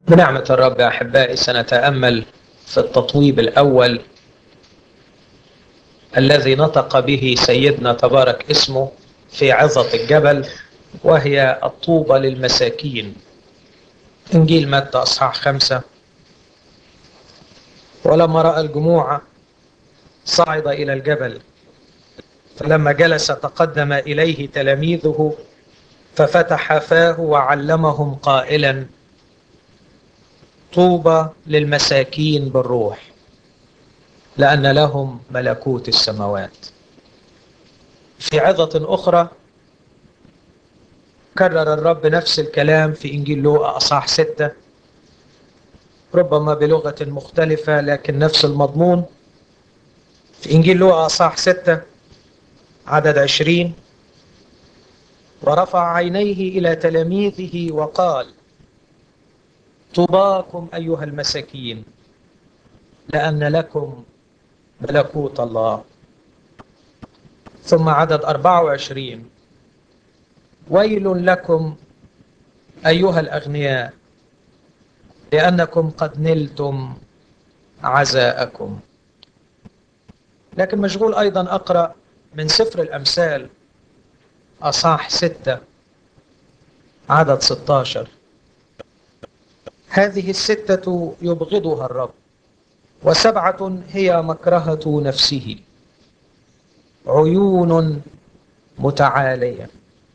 بنعمة الرب يا أحبائي سنتأمل في التطويب الأول الذي نطق به سيدنا تبارك اسمه في عظة الجبل وهي الطوبة للمساكين إنجيل متى أصحاح خمسة ولما رأى الجموع صعد إلى الجبل فلما جلس تقدم إليه تلاميذه ففتح فاه وعلمهم قائلا طوبى للمساكين بالروح لأن لهم ملكوت السماوات في عظة أخرى كرر الرب نفس الكلام في إنجيل لوقا أصحاح ستة ربما بلغة مختلفة لكن نفس المضمون في إنجيل لوقا أصحاح ستة عدد عشرين ورفع عينيه إلى تلاميذه وقال طوباكم أيها المساكين لأن لكم ملكوت الله ثم عدد 24 ويل لكم أيها الأغنياء لأنكم قد نلتم عزاءكم لكن مشغول أيضا أقرأ من سفر الأمثال أصاح ستة عدد 16 هذه الستة يبغضها الرب وسبعة هي مكرهة نفسه عيون متعالية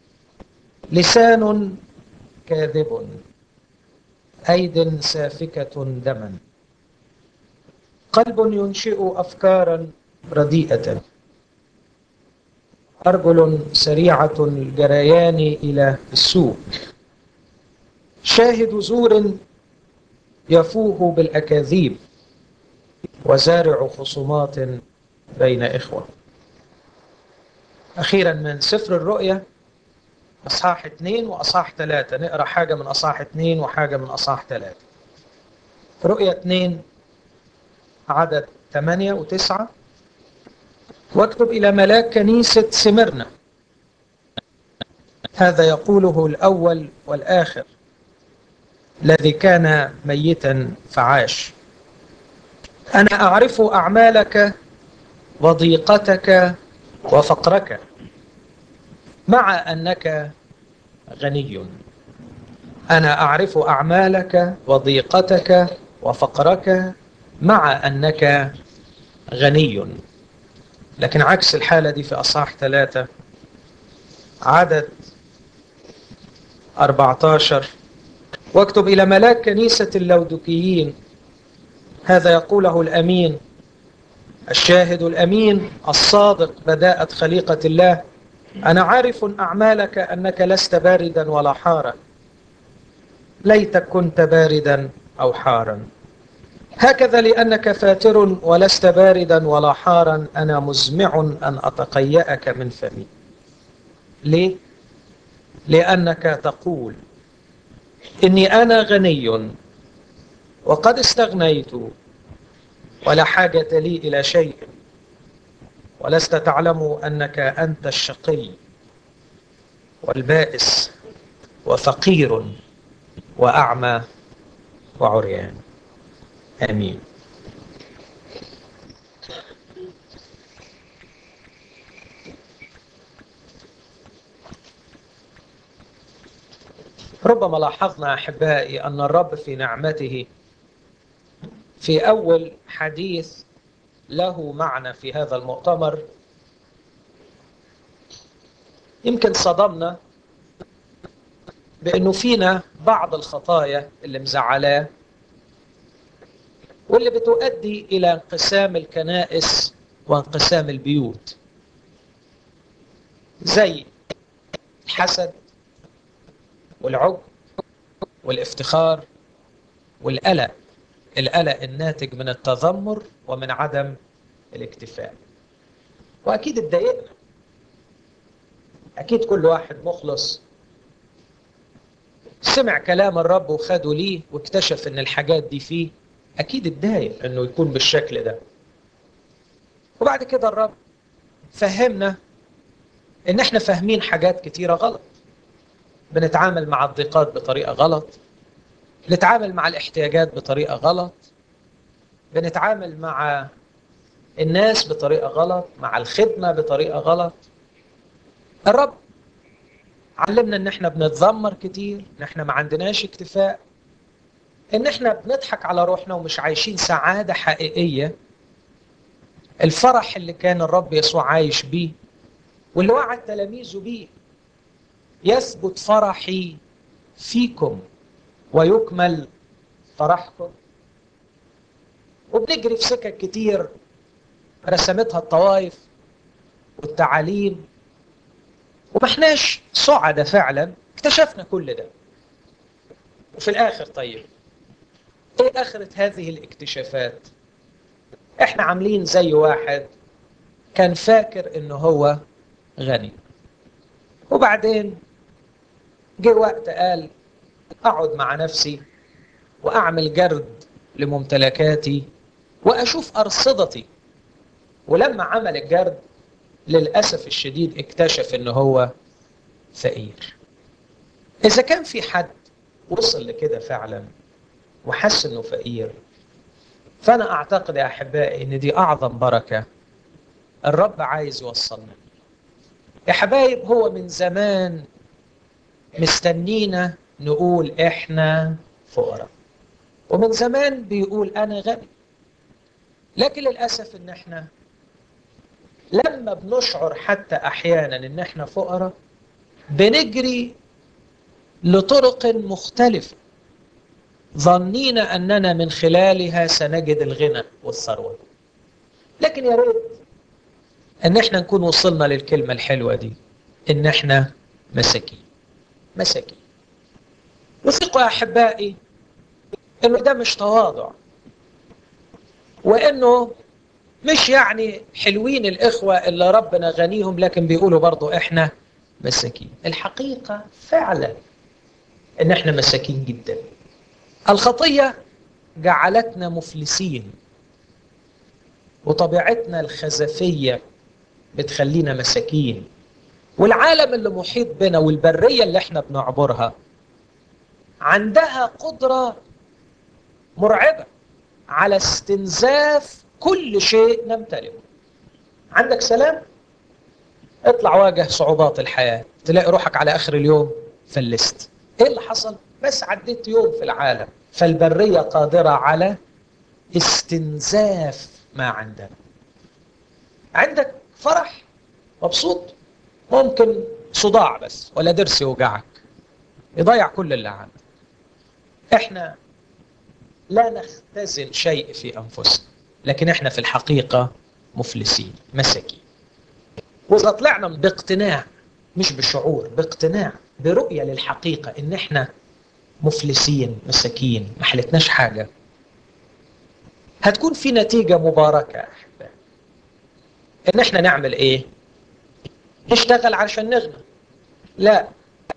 لسان كاذب أيد سافكة دما قلب ينشئ أفكارا رديئة أرجل سريعة الجريان إلى السوق شاهد زور يفوه بالأكاذيب وزارع خصومات بين إخوة أخيرا من سفر الرؤيا أصحاح اثنين وأصحاح ثلاثة نقرأ حاجة من أصحاح اثنين وحاجة من أصحاح ثلاثة رؤيا اثنين عدد ثمانية وتسعة واكتب إلى ملاك كنيسة سمرنا هذا يقوله الأول والآخر الذي كان ميتا فعاش أنا أعرف أعمالك وضيقتك وفقرك مع أنك غني أنا أعرف أعمالك وضيقتك وفقرك مع أنك غني لكن عكس الحالة دي في أصحاح ثلاثة عدد 14 واكتب إلى ملاك كنيسة اللودكيين هذا يقوله الأمين الشاهد الأمين الصادق بداءة خليقة الله أنا عارف أعمالك أنك لست باردا ولا حارا ليتك كنت باردا أو حارا هكذا لأنك فاتر ولست باردا ولا حارا أنا مزمع أن أتقيأك من فمي ليه؟ لأنك تقول إني أنا غني وقد استغنيت ولا حاجة لي إلى شيء ولست تعلم أنك أنت الشقي والبائس وفقير وأعمى وعريان آمين ربما لاحظنا أحبائي أن الرب في نعمته في أول حديث له معنى في هذا المؤتمر يمكن صدمنا بأنه فينا بعض الخطايا اللي مزعلاه واللي بتؤدي إلى انقسام الكنائس وانقسام البيوت زي الحسد والعجب والافتخار والقلق القلق الناتج من التذمر ومن عدم الاكتفاء واكيد اتضايقنا اكيد كل واحد مخلص سمع كلام الرب وخده ليه واكتشف ان الحاجات دي فيه اكيد اتضايق انه يكون بالشكل ده وبعد كده الرب فهمنا ان احنا فاهمين حاجات كتيره غلط بنتعامل مع الضيقات بطريقه غلط بنتعامل مع الاحتياجات بطريقة غلط بنتعامل مع الناس بطريقة غلط مع الخدمة بطريقة غلط الرب علمنا ان احنا بنتذمر كتير ان احنا ما عندناش اكتفاء ان احنا بنضحك على روحنا ومش عايشين سعادة حقيقية الفرح اللي كان الرب يسوع عايش بيه واللي وعد تلاميذه بيه يثبت فرحي فيكم ويكمل فرحكم وبنجري في سكك كتير رسمتها الطوائف والتعاليم وما احناش سعدة فعلا اكتشفنا كل ده وفي الاخر طيب ايه اخرة هذه الاكتشافات احنا عاملين زي واحد كان فاكر انه هو غني وبعدين جه وقت قال اقعد مع نفسي واعمل جرد لممتلكاتي واشوف ارصدتي ولما عمل الجرد للاسف الشديد اكتشف ان هو فقير اذا كان في حد وصل لكده فعلا وحس انه فقير فانا اعتقد يا احبائي ان دي اعظم بركه الرب عايز يوصلنا يا حبايب هو من زمان مستنينا نقول احنا فقراء ومن زمان بيقول انا غني لكن للاسف ان احنا لما بنشعر حتى احيانا ان احنا فقراء بنجري لطرق مختلفه ظنين اننا من خلالها سنجد الغنى والثروه لكن يا ريت ان احنا نكون وصلنا للكلمه الحلوه دي ان احنا مساكين مساكين وثقوا يا احبائي انه ده مش تواضع وانه مش يعني حلوين الاخوه اللي ربنا غنيهم لكن بيقولوا برضو احنا مساكين الحقيقه فعلا ان احنا مساكين جدا الخطيه جعلتنا مفلسين وطبيعتنا الخزفيه بتخلينا مساكين والعالم اللي محيط بنا والبريه اللي احنا بنعبرها عندها قدره مرعبه على استنزاف كل شيء نمتلكه عندك سلام اطلع واجه صعوبات الحياه تلاقي روحك على اخر اليوم فلست ايه اللي حصل بس عديت يوم في العالم فالبريه قادره على استنزاف ما عندنا عندك فرح مبسوط ممكن صداع بس ولا ضرس يوجعك يضيع كل اللي عندك احنا لا نختزن شيء في انفسنا لكن احنا في الحقيقه مفلسين مساكين واذا طلعنا باقتناع مش بشعور باقتناع برؤيه للحقيقه ان احنا مفلسين مساكين ما حلتناش حاجه هتكون في نتيجه مباركه يا احبائي ان احنا نعمل ايه نشتغل عشان نغنى لا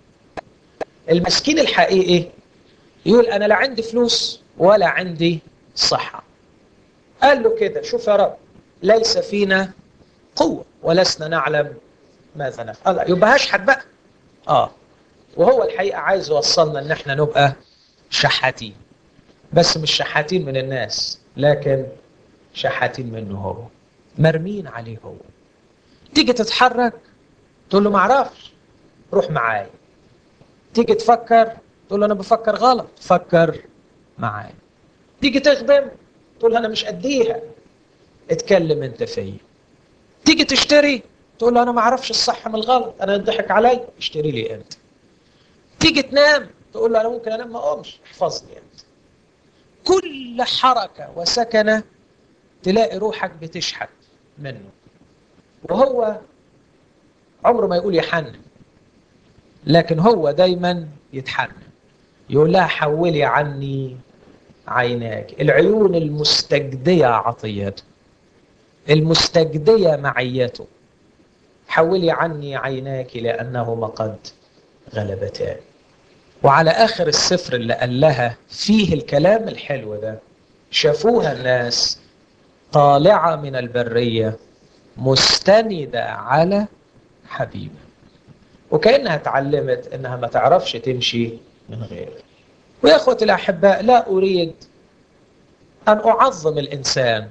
المسكين الحقيقي يقول انا لا عندي فلوس ولا عندي صحه قال له كده شوف يا رب ليس فينا قوه ولسنا نعلم ماذا نفعل يبقى هشحت بقى اه وهو الحقيقه عايز يوصلنا ان احنا نبقى شحاتين بس مش شحاتين من الناس لكن شحاتين منه هو مرمين عليه هو تيجي تتحرك تقول له معرفش روح معايا تيجي تفكر تقول له انا بفكر غلط فكر معايا تيجي تخدم تقول له انا مش قديها اتكلم انت فيا تيجي تشتري تقول له انا ما اعرفش الصح من الغلط انا يضحك علي اشتري لي انت تيجي تنام تقول له انا ممكن انام ما اقومش احفظني انت كل حركه وسكنه تلاقي روحك بتشحت منه وهو عمره ما يقول يحنن لكن هو دايما يتحنن يقول لها حولي عني عيناك العيون المستجدية عطيته المستجدية معيته حولي عني عيناك لأنهما قد غلبتان وعلى آخر السفر اللي قال لها فيه الكلام الحلو ده شافوها الناس طالعة من البرية مستندة على حبيبها وكأنها اتعلمت انها ما تعرفش تمشي من غيره ويا اخوتي الاحباء لا اريد ان اعظم الانسان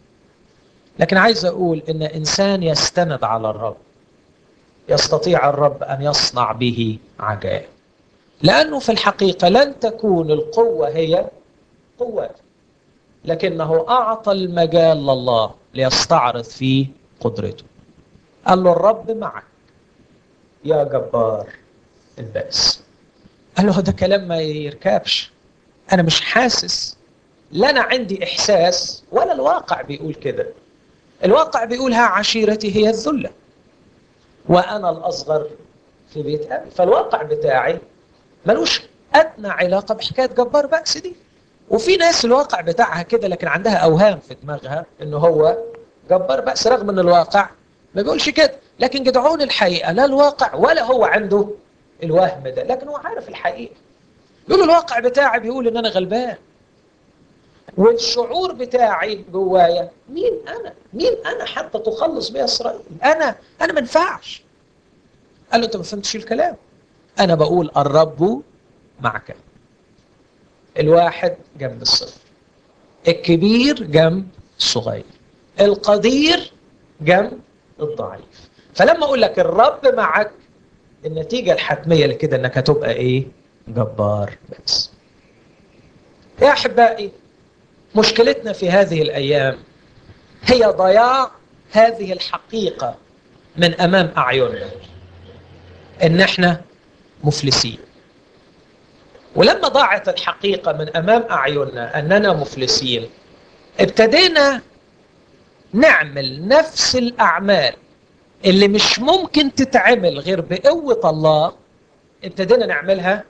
لكن عايز اقول ان انسان يستند على الرب يستطيع الرب ان يصنع به عجائب لانه في الحقيقه لن تكون القوه هي قوته لكنه اعطى المجال لله ليستعرض فيه قدرته قال له الرب معك يا جبار البأس قال له ده كلام ما يركبش انا مش حاسس لا انا عندي احساس ولا الواقع بيقول كده الواقع بيقول ها عشيرتي هي الذله وانا الاصغر في بيت ابي فالواقع بتاعي ملوش ادنى علاقه بحكايه جبار بأس دي وفي ناس الواقع بتاعها كده لكن عندها اوهام في دماغها ان هو جبار بأس رغم ان الواقع ما بيقولش كده لكن جدعون الحقيقه لا الواقع ولا هو عنده الوهم ده لكن هو عارف الحقيقه بيقول الواقع بتاعي بيقول ان انا غلبان والشعور بتاعي جوايا مين انا مين انا حتى تخلص بي اسرائيل انا انا ما ينفعش قال له انت ما فهمتش الكلام انا بقول الرب معك الواحد جنب الصفر الكبير جنب الصغير القدير جنب الضعيف فلما اقول لك الرب معك النتيجه الحتميه لكده انك هتبقى ايه جبار بس يا احبائي مشكلتنا في هذه الايام هي ضياع هذه الحقيقه من امام اعيننا ان احنا مفلسين ولما ضاعت الحقيقه من امام اعيننا اننا مفلسين ابتدينا نعمل نفس الاعمال اللي مش ممكن تتعمل غير بقوه الله ابتدينا نعملها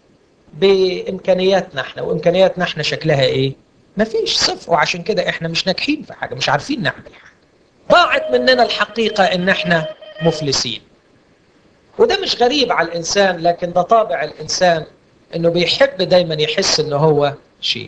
بامكانياتنا احنا وامكانياتنا احنا شكلها ايه مفيش صفر وعشان كده احنا مش ناجحين في حاجه مش عارفين نعمل حاجه ضاعت مننا الحقيقه ان احنا مفلسين وده مش غريب على الانسان لكن ده طابع الانسان انه بيحب دايما يحس انه هو شيء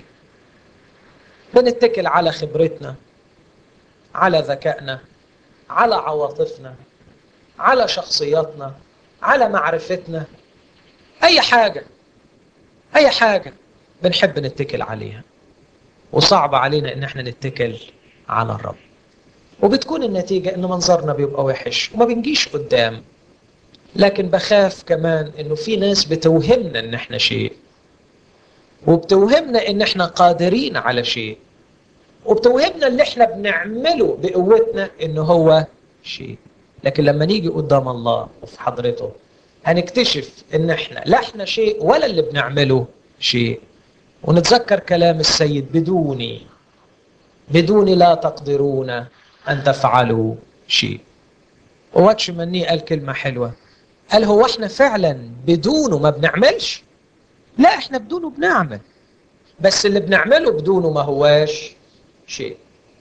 بنتكل على خبرتنا على ذكائنا على عواطفنا على شخصياتنا على معرفتنا اي حاجه اي حاجه بنحب نتكل عليها وصعب علينا ان احنا نتكل على الرب وبتكون النتيجه ان منظرنا بيبقى وحش وما بنجيش قدام لكن بخاف كمان انه في ناس بتوهمنا ان احنا شيء وبتوهمنا ان احنا قادرين على شيء وبتوهمنا اللي احنا بنعمله بقوتنا ان هو شيء لكن لما نيجي قدام الله وفي حضرته هنكتشف ان احنا لا احنا شيء ولا اللي بنعمله شيء ونتذكر كلام السيد بدوني بدوني لا تقدرون ان تفعلوا شيء وواتش مني قال كلمة حلوة قال هو احنا فعلا بدونه ما بنعملش لا احنا بدونه بنعمل بس اللي بنعمله بدونه ما هواش شيء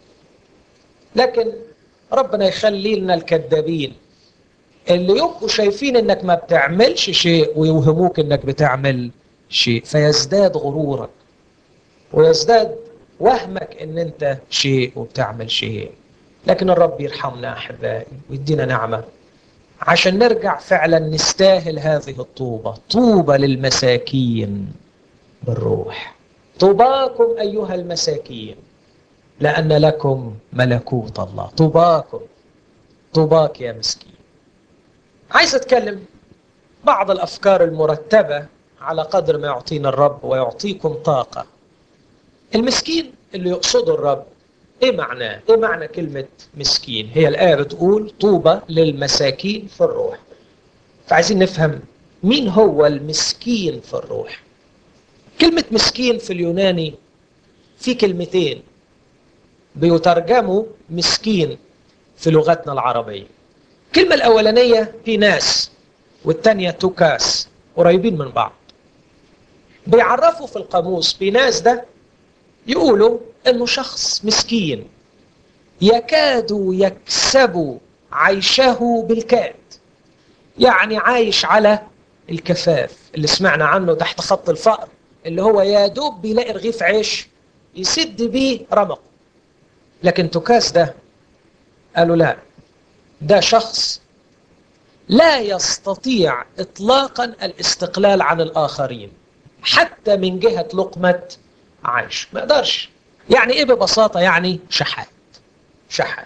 لكن ربنا يخلي لنا الكذابين اللي يبقوا شايفين انك ما بتعملش شيء ويوهموك انك بتعمل شيء فيزداد غرورك ويزداد وهمك ان انت شيء وبتعمل شيء لكن الرب يرحمنا احبائي ويدينا نعمه عشان نرجع فعلا نستاهل هذه الطوبه طوبى للمساكين بالروح طوباكم ايها المساكين لان لكم ملكوت الله طوباكم طوباك يا مسكين عايز اتكلم بعض الافكار المرتبه على قدر ما يعطينا الرب ويعطيكم طاقه المسكين اللي يقصده الرب ايه معناه ايه معنى كلمه مسكين هي الايه بتقول طوبى للمساكين في الروح فعايزين نفهم مين هو المسكين في الروح كلمه مسكين في اليوناني في كلمتين بيترجموا مسكين في لغتنا العربيه الكلمه الاولانيه بيناس والثانيه توكاس قريبين من بعض بيعرفوا في القاموس بيناس ده يقولوا انه شخص مسكين يكاد يكسب عيشه بالكاد يعني عايش على الكفاف اللي سمعنا عنه تحت خط الفقر اللي هو يا دوب بيلاقي رغيف عيش يسد بيه رمقه لكن توكاس ده قالوا لا ده شخص لا يستطيع اطلاقا الاستقلال عن الاخرين حتى من جهة لقمة عيش ما يقدرش يعني ايه ببساطة يعني شحات شحات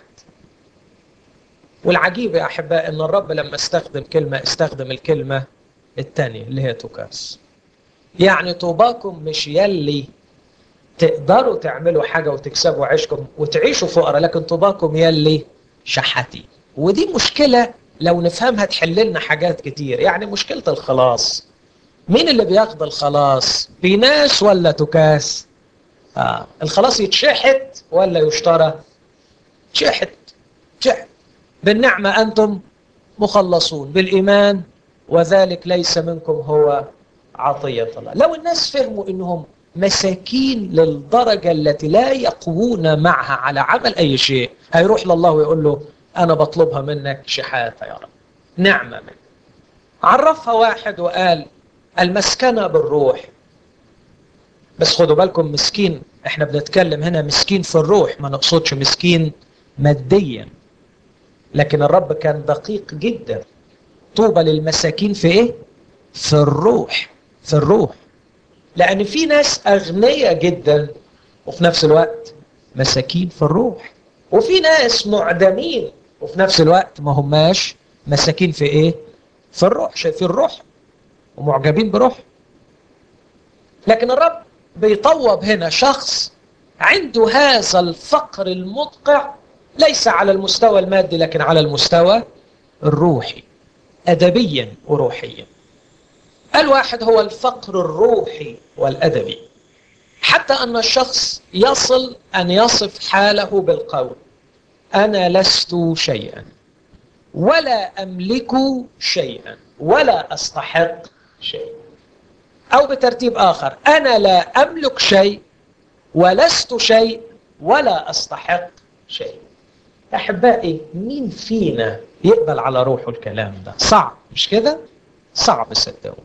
والعجيب يا أحباء أن الرب لما استخدم كلمة استخدم الكلمة الثانية اللي هي تكاس يعني طوباكم مش يلي تقدروا تعملوا حاجة وتكسبوا عيشكم وتعيشوا فقراء لكن طوباكم يلي شحاتين ودي مشكلة لو نفهمها تحل لنا حاجات كتير يعني مشكلة الخلاص مين اللي بياخد الخلاص بناس ولا تكاس آه. الخلاص يتشحت ولا يشترى شحت شحت بالنعمة أنتم مخلصون بالإيمان وذلك ليس منكم هو عطية الله لو الناس فهموا أنهم مساكين للدرجة التي لا يقوون معها على عمل أي شيء هيروح لله ويقول له أنا بطلبها منك شحاتة يا رب نعمة منك عرفها واحد وقال المسكنة بالروح بس خدوا بالكم مسكين احنا بنتكلم هنا مسكين في الروح ما نقصدش مسكين ماديا لكن الرب كان دقيق جدا طوبى للمساكين في ايه في الروح في الروح لان في ناس اغنياء جدا وفي نفس الوقت مساكين في الروح وفي ناس معدمين وفي نفس الوقت ما هماش مساكين في ايه في الروح شايفين الروح ومعجبين بروح لكن الرب بيطوب هنا شخص عنده هذا الفقر المدقع ليس على المستوى المادي لكن على المستوى الروحي أدبيا وروحيا الواحد هو الفقر الروحي والأدبي حتى أن الشخص يصل أن يصف حاله بالقول أنا لست شيئا ولا أملك شيئا ولا أستحق شيئا أو بترتيب آخر أنا لا أملك شيء ولست شيء ولا أستحق شيء أحبائي مين فينا يقبل على روحه الكلام ده صعب مش كده صعب صدقوني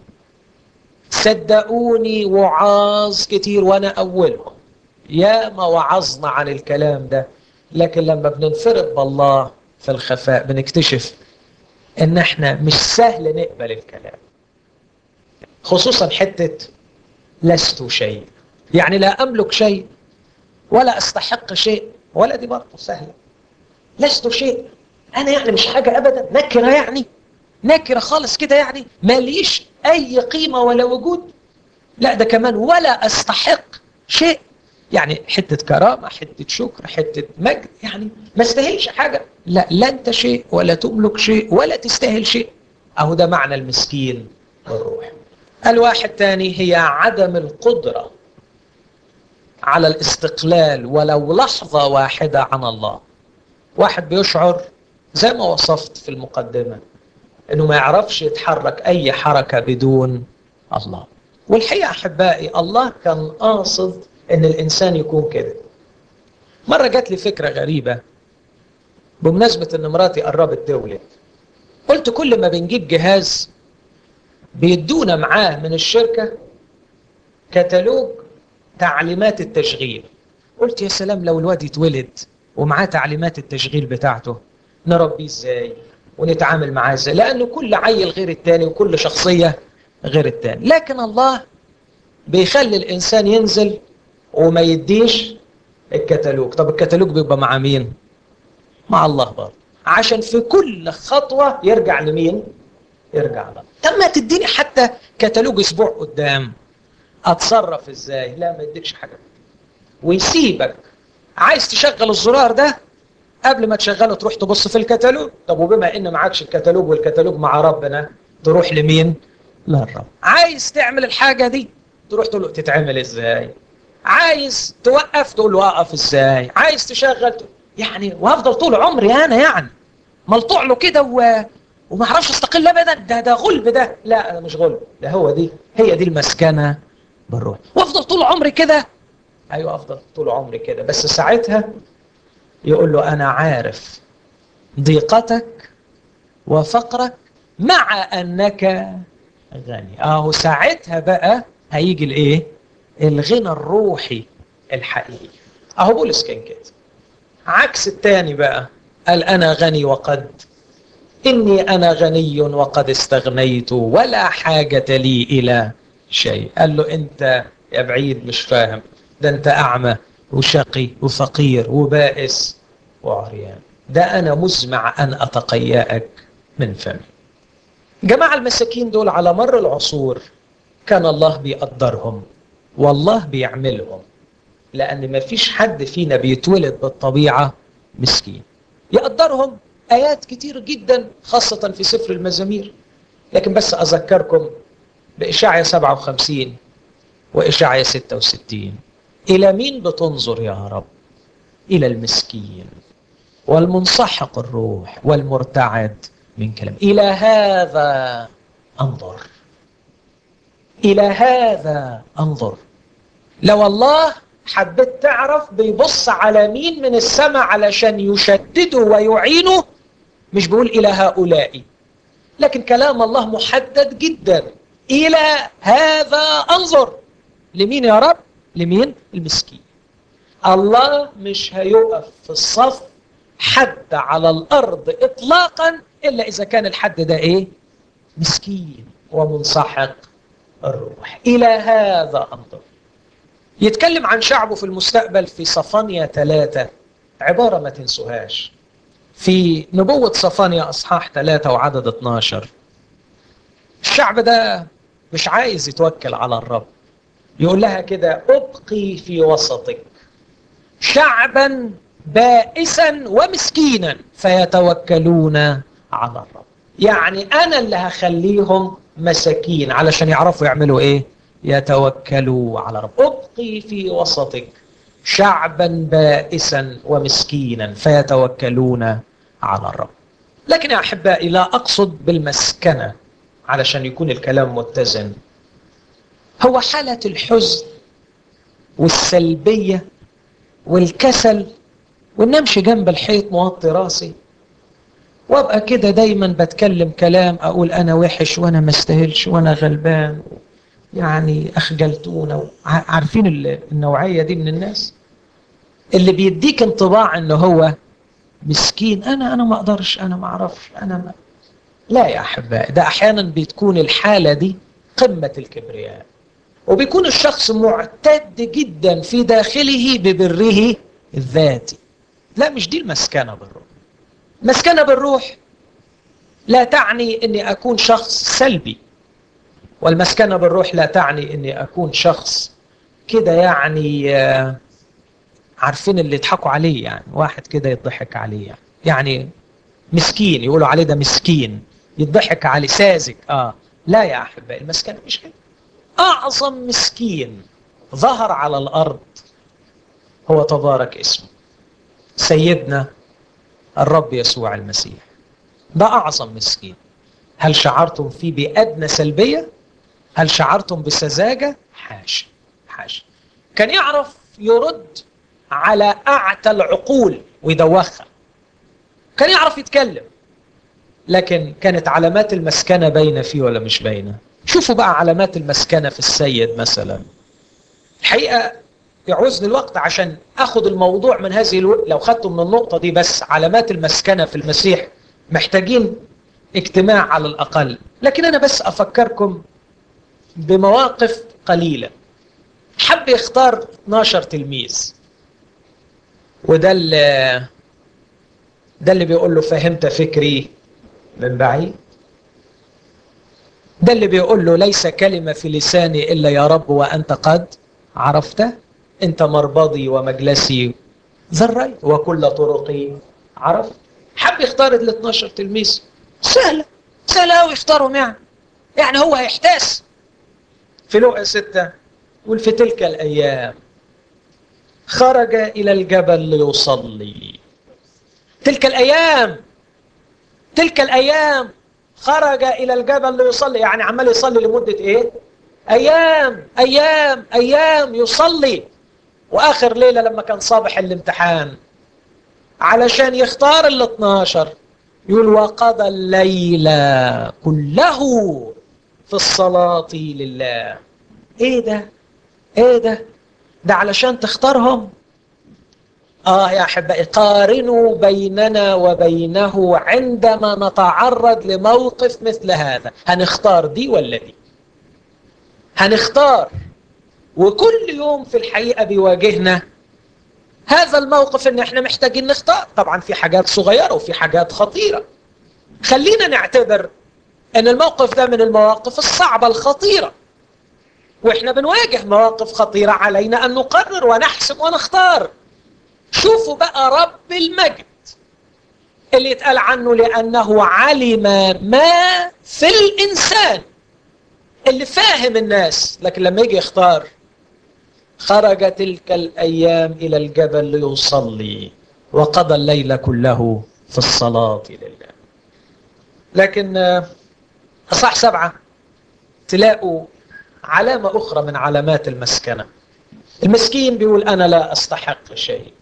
صدقوني وعاظ كتير وأنا أولهم يا ما وعظنا عن الكلام ده لكن لما بننفرد بالله في الخفاء بنكتشف ان احنا مش سهل نقبل الكلام خصوصا حتة لست شيء يعني لا أملك شيء ولا أستحق شيء ولا دي برضه سهلة لست شيء أنا يعني مش حاجة أبدا نكرة يعني نكرة خالص كده يعني ماليش أي قيمة ولا وجود لا ده كمان ولا أستحق شيء يعني حتة كرامة حتة شكر حتة مجد يعني ما استاهلش حاجة لا لا أنت شيء ولا تملك شيء ولا تستاهل شيء أهو ده معنى المسكين بالروح الواحد تاني هي عدم القدرة على الاستقلال ولو لحظة واحدة عن الله واحد بيشعر زي ما وصفت في المقدمة انه ما يعرفش يتحرك اي حركة بدون الله والحقيقة احبائي الله كان قاصد ان الانسان يكون كده مرة جات لي فكرة غريبة بمناسبة ان مراتي قربت تولد قلت كل ما بنجيب جهاز بيدونا معاه من الشركة كتالوج تعليمات التشغيل قلت يا سلام لو الواد يتولد ومعاه تعليمات التشغيل بتاعته نربيه ازاي ونتعامل معاه ازاي لأنه كل عيل غير التاني وكل شخصية غير التاني لكن الله بيخلي الإنسان ينزل وما يديش الكتالوج طب الكتالوج بيبقى مع مين مع الله برضه عشان في كل خطوة يرجع لمين يرجع له طب ما تديني حتى كتالوج اسبوع قدام اتصرف ازاي لا ما يديكش حاجه ويسيبك عايز تشغل الزرار ده قبل ما تشغله تروح تبص في الكتالوج طب وبما ان معكش الكتالوج والكتالوج مع ربنا تروح لمين للرب عايز تعمل الحاجه دي تروح تقول له تتعمل ازاي عايز توقف تقول له اقف ازاي عايز تشغل يعني وافضل طول عمري انا يعني ملطوع له كده و... وما اعرفش استقل ابدا ده ده غلب ده لا انا مش غلب ده هو دي هي دي المسكنه بالروح وافضل طول عمري كده ايوه افضل طول عمري كده بس ساعتها يقول له انا عارف ضيقتك وفقرك مع انك غني اهو ساعتها بقى هيجي الايه الغنى الروحي الحقيقي اهو بولس كان كده عكس التاني بقى قال انا غني وقد إني أنا غني وقد استغنيت ولا حاجة لي إلى شيء قال له انت يا بعيد مش فاهم ده انت اعمى وشقي وفقير وبائس وعريان ده انا مزمع ان اتقياك من فمي جماعة المساكين دول على مر العصور كان الله بيقدرهم والله بيعملهم لأن ما فيش حد فينا بيتولد بالطبيعة مسكين يقدرهم آيات كتير جدا خاصة في سفر المزامير لكن بس أذكركم بإشاعية 57 وإشاعية 66 إلى مين بتنظر يا رب إلى المسكين والمنسحق الروح والمرتعد من كلام إلى هذا أنظر إلى هذا أنظر لو الله حبيت تعرف بيبص على مين من السماء علشان يشدده ويعينه مش بيقول إلى هؤلاء لكن كلام الله محدد جدا إلى هذا أنظر لمين يا رب لمين المسكين الله مش هيقف في الصف حد على الأرض إطلاقا إلا إذا كان الحد ده إيه مسكين ومنسحق الروح إلى هذا أنظر يتكلم عن شعبه في المستقبل في صفانيا ثلاثة عبارة ما تنسوهاش في نبوة صفانيا أصحاح ثلاثة وعدد 12 الشعب ده مش عايز يتوكل على الرب يقول لها كده أبقي في وسطك شعبا بائسا ومسكينا فيتوكلون على الرب يعني أنا اللي هخليهم مساكين علشان يعرفوا يعملوا إيه يتوكلوا على رب أبقي في وسطك شعبا بائسا ومسكينا فيتوكلون على الرب لكن يا أحبائي لا أقصد بالمسكنة علشان يكون الكلام متزن هو حالة الحزن والسلبية والكسل والنمشي جنب الحيط موطي راسي وابقى كده دايما بتكلم كلام اقول انا وحش وانا ما استاهلش وانا غلبان يعني اخجلتونا عارفين النوعيه دي من الناس اللي بيديك انطباع ان هو مسكين انا انا ما اقدرش انا ما اعرفش انا ما لا يا احبائي ده احيانا بتكون الحاله دي قمه الكبرياء وبيكون الشخص معتد جدا في داخله ببره الذاتي لا مش دي المسكنه بالروح مسكنه بالروح لا تعني اني اكون شخص سلبي والمسكنه بالروح لا تعني اني اكون شخص كده يعني عارفين اللي يضحكوا عليه يعني واحد كده يضحك عليه يعني يعني مسكين يقولوا عليه ده مسكين يضحك عليه ساذج اه لا يا احبائي المسكنه مش كده اعظم مسكين ظهر على الارض هو تبارك اسمه سيدنا الرب يسوع المسيح ده اعظم مسكين هل شعرتم فيه بادنى سلبيه هل شعرتم بسذاجه حاشا حاشا كان يعرف يرد على اعتى العقول ويدوخها كان يعرف يتكلم لكن كانت علامات المسكنه باينه فيه ولا مش باينه شوفوا بقى علامات المسكنه في السيد مثلا الحقيقه يعوزني الوقت عشان اخد الموضوع من هذه الو... لو خدته من النقطه دي بس علامات المسكنه في المسيح محتاجين اجتماع على الاقل لكن انا بس افكركم بمواقف قليله حب يختار 12 تلميذ وده اللي ده اللي بيقول له فهمت فكري من بعيد ده اللي بيقول له ليس كلمة في لساني إلا يا رب وأنت قد عرفته أنت مربضي ومجلسي ذريت وكل طرقي عرفت حب يختار ال 12 تلميذ سهلة سهلة أوي يختارهم يعني يعني هو هيحتاس في لقا ستة يقول في تلك الأيام خرج إلى الجبل ليصلي تلك الأيام تلك الأيام خرج إلى الجبل ليصلي يعني عمال يصلي لمدة إيه؟ أيام أيام أيام يصلي وآخر ليلة لما كان صابح الامتحان علشان يختار ال 12 يقول وقضى الليل كله في الصلاة لله ايه ده ايه ده ده علشان تختارهم اه يا احبائي قارنوا بيننا وبينه عندما نتعرض لموقف مثل هذا هنختار دي ولا دي هنختار وكل يوم في الحقيقة بيواجهنا هذا الموقف ان احنا محتاجين نختار طبعا في حاجات صغيرة وفي حاجات خطيرة خلينا نعتبر ان الموقف ده من المواقف الصعبة الخطيرة واحنا بنواجه مواقف خطيرة علينا ان نقرر ونحسب ونختار شوفوا بقى رب المجد اللي يتقال عنه لأنه علم ما في الإنسان اللي فاهم الناس لكن لما يجي يختار خرج تلك الأيام إلى الجبل ليصلي وقضى الليل كله في الصلاة لله لكن أصح سبعة تلاقوا علامة أخرى من علامات المسكنة المسكين بيقول أنا لا أستحق شيء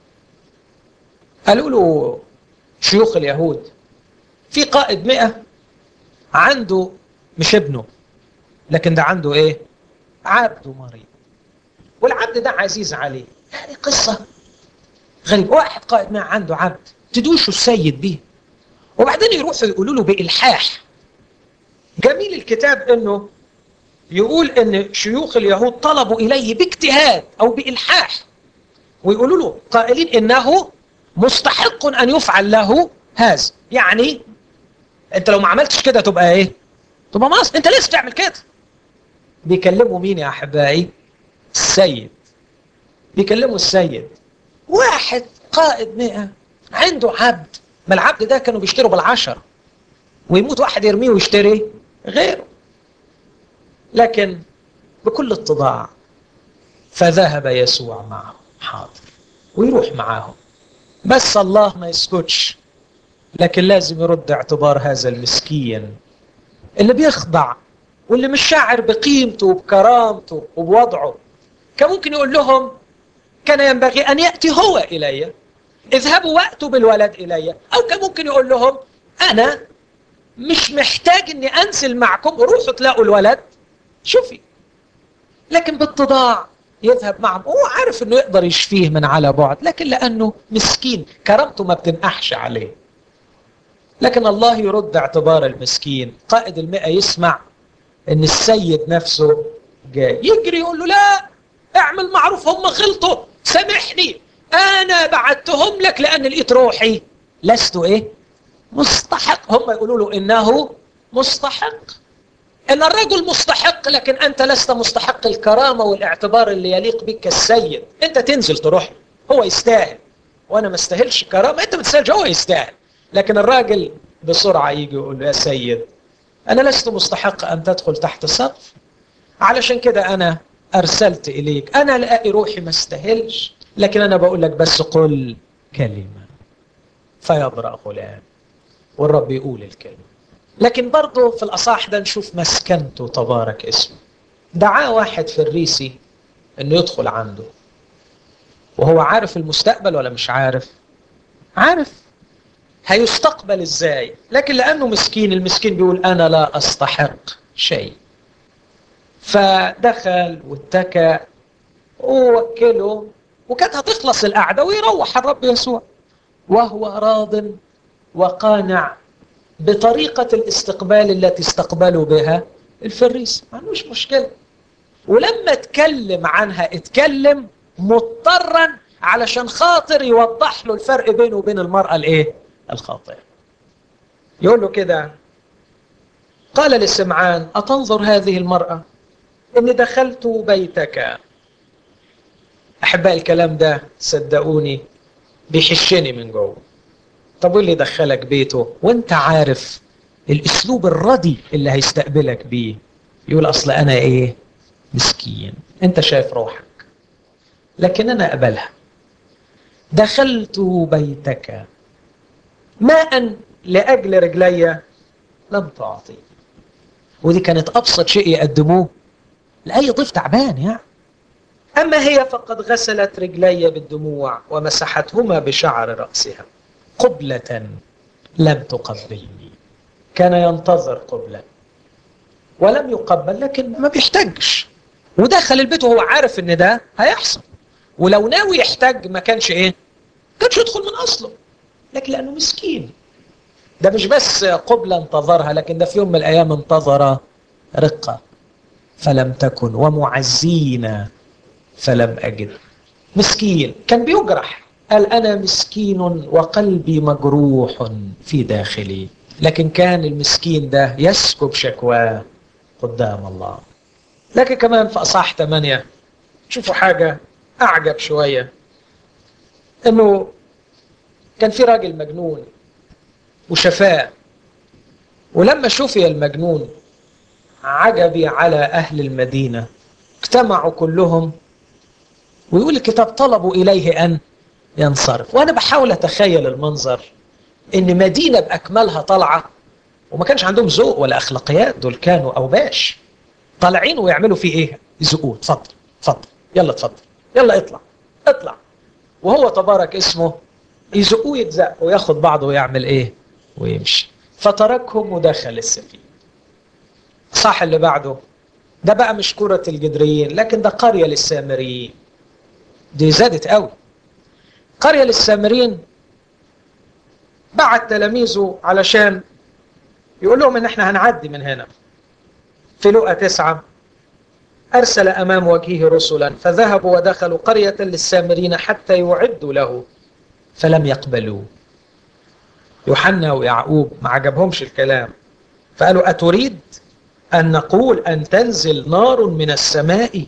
قالوا له شيوخ اليهود في قائد مئة عنده مش ابنه لكن ده عنده ايه عبد مريض والعبد ده عزيز عليه يعني قصة غريبة واحد قائد مئة عنده عبد تدوشوا السيد بيه وبعدين يروحوا يقولوا له بإلحاح جميل الكتاب انه يقول ان شيوخ اليهود طلبوا اليه باجتهاد او بإلحاح ويقولوا له قائلين انه مستحق ان يفعل له هذا يعني انت لو ما عملتش كده تبقى ايه تبقى مصر انت لسه تعمل كده بيكلموا مين يا احبائي السيد بيكلموا السيد واحد قائد مئة عنده عبد ما العبد ده كانوا بيشتروا بالعشر ويموت واحد يرميه ويشتري غيره لكن بكل اتضاع فذهب يسوع معه حاضر ويروح معاهم بس الله ما يسكتش لكن لازم يرد اعتبار هذا المسكين اللي بيخضع واللي مش شاعر بقيمته وبكرامته وبوضعه كان ممكن يقول لهم كان ينبغي أن يأتي هو إلي اذهبوا وأتوا بالولد إلي أو كان ممكن يقول لهم أنا مش محتاج أني أنزل معكم وروحوا تلاقوا الولد شوفي لكن باتضاع يذهب معهم هو عارف انه يقدر يشفيه من على بعد لكن لانه مسكين كرامته ما بتنقحش عليه لكن الله يرد اعتبار المسكين قائد المئة يسمع ان السيد نفسه جاي يجري يقول له لا اعمل معروف هم غلطوا سامحني انا بعتهم لك لان لقيت روحي لست ايه مستحق هم يقولوا له انه مستحق ان الرجل مستحق لكن انت لست مستحق الكرامه والاعتبار اللي يليق بك كالسيد انت تنزل تروح هو يستاهل وانا ما استاهلش كرامه انت ما تستاهلش هو يستاهل لكن الراجل بسرعه يجي يقول له يا سيد انا لست مستحق ان تدخل تحت سقف علشان كده انا ارسلت اليك انا لاقي روحي ما استاهلش لكن انا بقول لك بس قل كلمه فيبرأ غلام والرب يقول الكلمه لكن برضه في الأصح ده نشوف مسكنته تبارك اسمه دعاه واحد فريسي انه يدخل عنده وهو عارف المستقبل ولا مش عارف عارف هيستقبل ازاي لكن لانه مسكين المسكين بيقول انا لا استحق شيء فدخل واتكى ووكله وكانت هتخلص القعده ويروح الرب يسوع وهو راض وقانع بطريقة الاستقبال التي استقبلوا بها الفريس ما عندوش مشكلة ولما اتكلم عنها اتكلم مضطرا علشان خاطر يوضح له الفرق بينه وبين المرأة الايه الخاطئة يقول له كده قال لسمعان أتنظر هذه المرأة إني دخلت بيتك أحباء الكلام ده صدقوني بيحشني من جوه طب واللي دخلك بيته وانت عارف الاسلوب الردي اللي هيستقبلك بيه يقول اصل انا ايه مسكين انت شايف روحك لكن انا اقبلها دخلت بيتك ماء لاجل رجلي لم تعطي ودي كانت ابسط شيء يقدموه لاي ضيف تعبان يعني اما هي فقد غسلت رجلي بالدموع ومسحتهما بشعر راسها قبلة لم تقبلني كان ينتظر قبلة ولم يقبل لكن ما بيحتاجش ودخل البيت وهو عارف ان ده هيحصل ولو ناوي يحتاج ما كانش ايه كانش يدخل من اصله لكن لانه مسكين ده مش بس قبلة انتظرها لكن ده في يوم من الايام انتظر رقة فلم تكن ومعزين فلم أجد مسكين كان بيجرح قال أنا مسكين وقلبي مجروح في داخلي لكن كان المسكين ده يسكب شكواه قدام الله لكن كمان في أصح 8 شوفوا حاجة أعجب شوية إنه كان في راجل مجنون وشفاه ولما شفي المجنون عجبي على أهل المدينة اجتمعوا كلهم ويقول الكتاب طلبوا إليه أن ينصرف وأنا بحاول أتخيل المنظر إن مدينة بأكملها طالعة وما كانش عندهم ذوق ولا أخلاقيات دول كانوا أوباش طالعين ويعملوا فيه إيه؟ يزقوه اتفضل اتفضل يلا اتفضل يلا اطلع اطلع وهو تبارك اسمه يزقوه يتزق وياخد بعضه ويعمل إيه؟ ويمشي فتركهم ودخل السفينة صح اللي بعده ده بقى مش كرة الجدريين لكن ده قرية للسامريين دي زادت قوي قرية للسامريين بعت تلاميذه علشان يقول لهم ان احنا هنعدي من هنا في لقى تسعة أرسل أمام وجهه رسلا فذهبوا ودخلوا قرية للسامرين حتى يعدوا له فلم يقبلوه يوحنا ويعقوب ما عجبهمش الكلام فقالوا أتريد أن نقول أن تنزل نار من السماء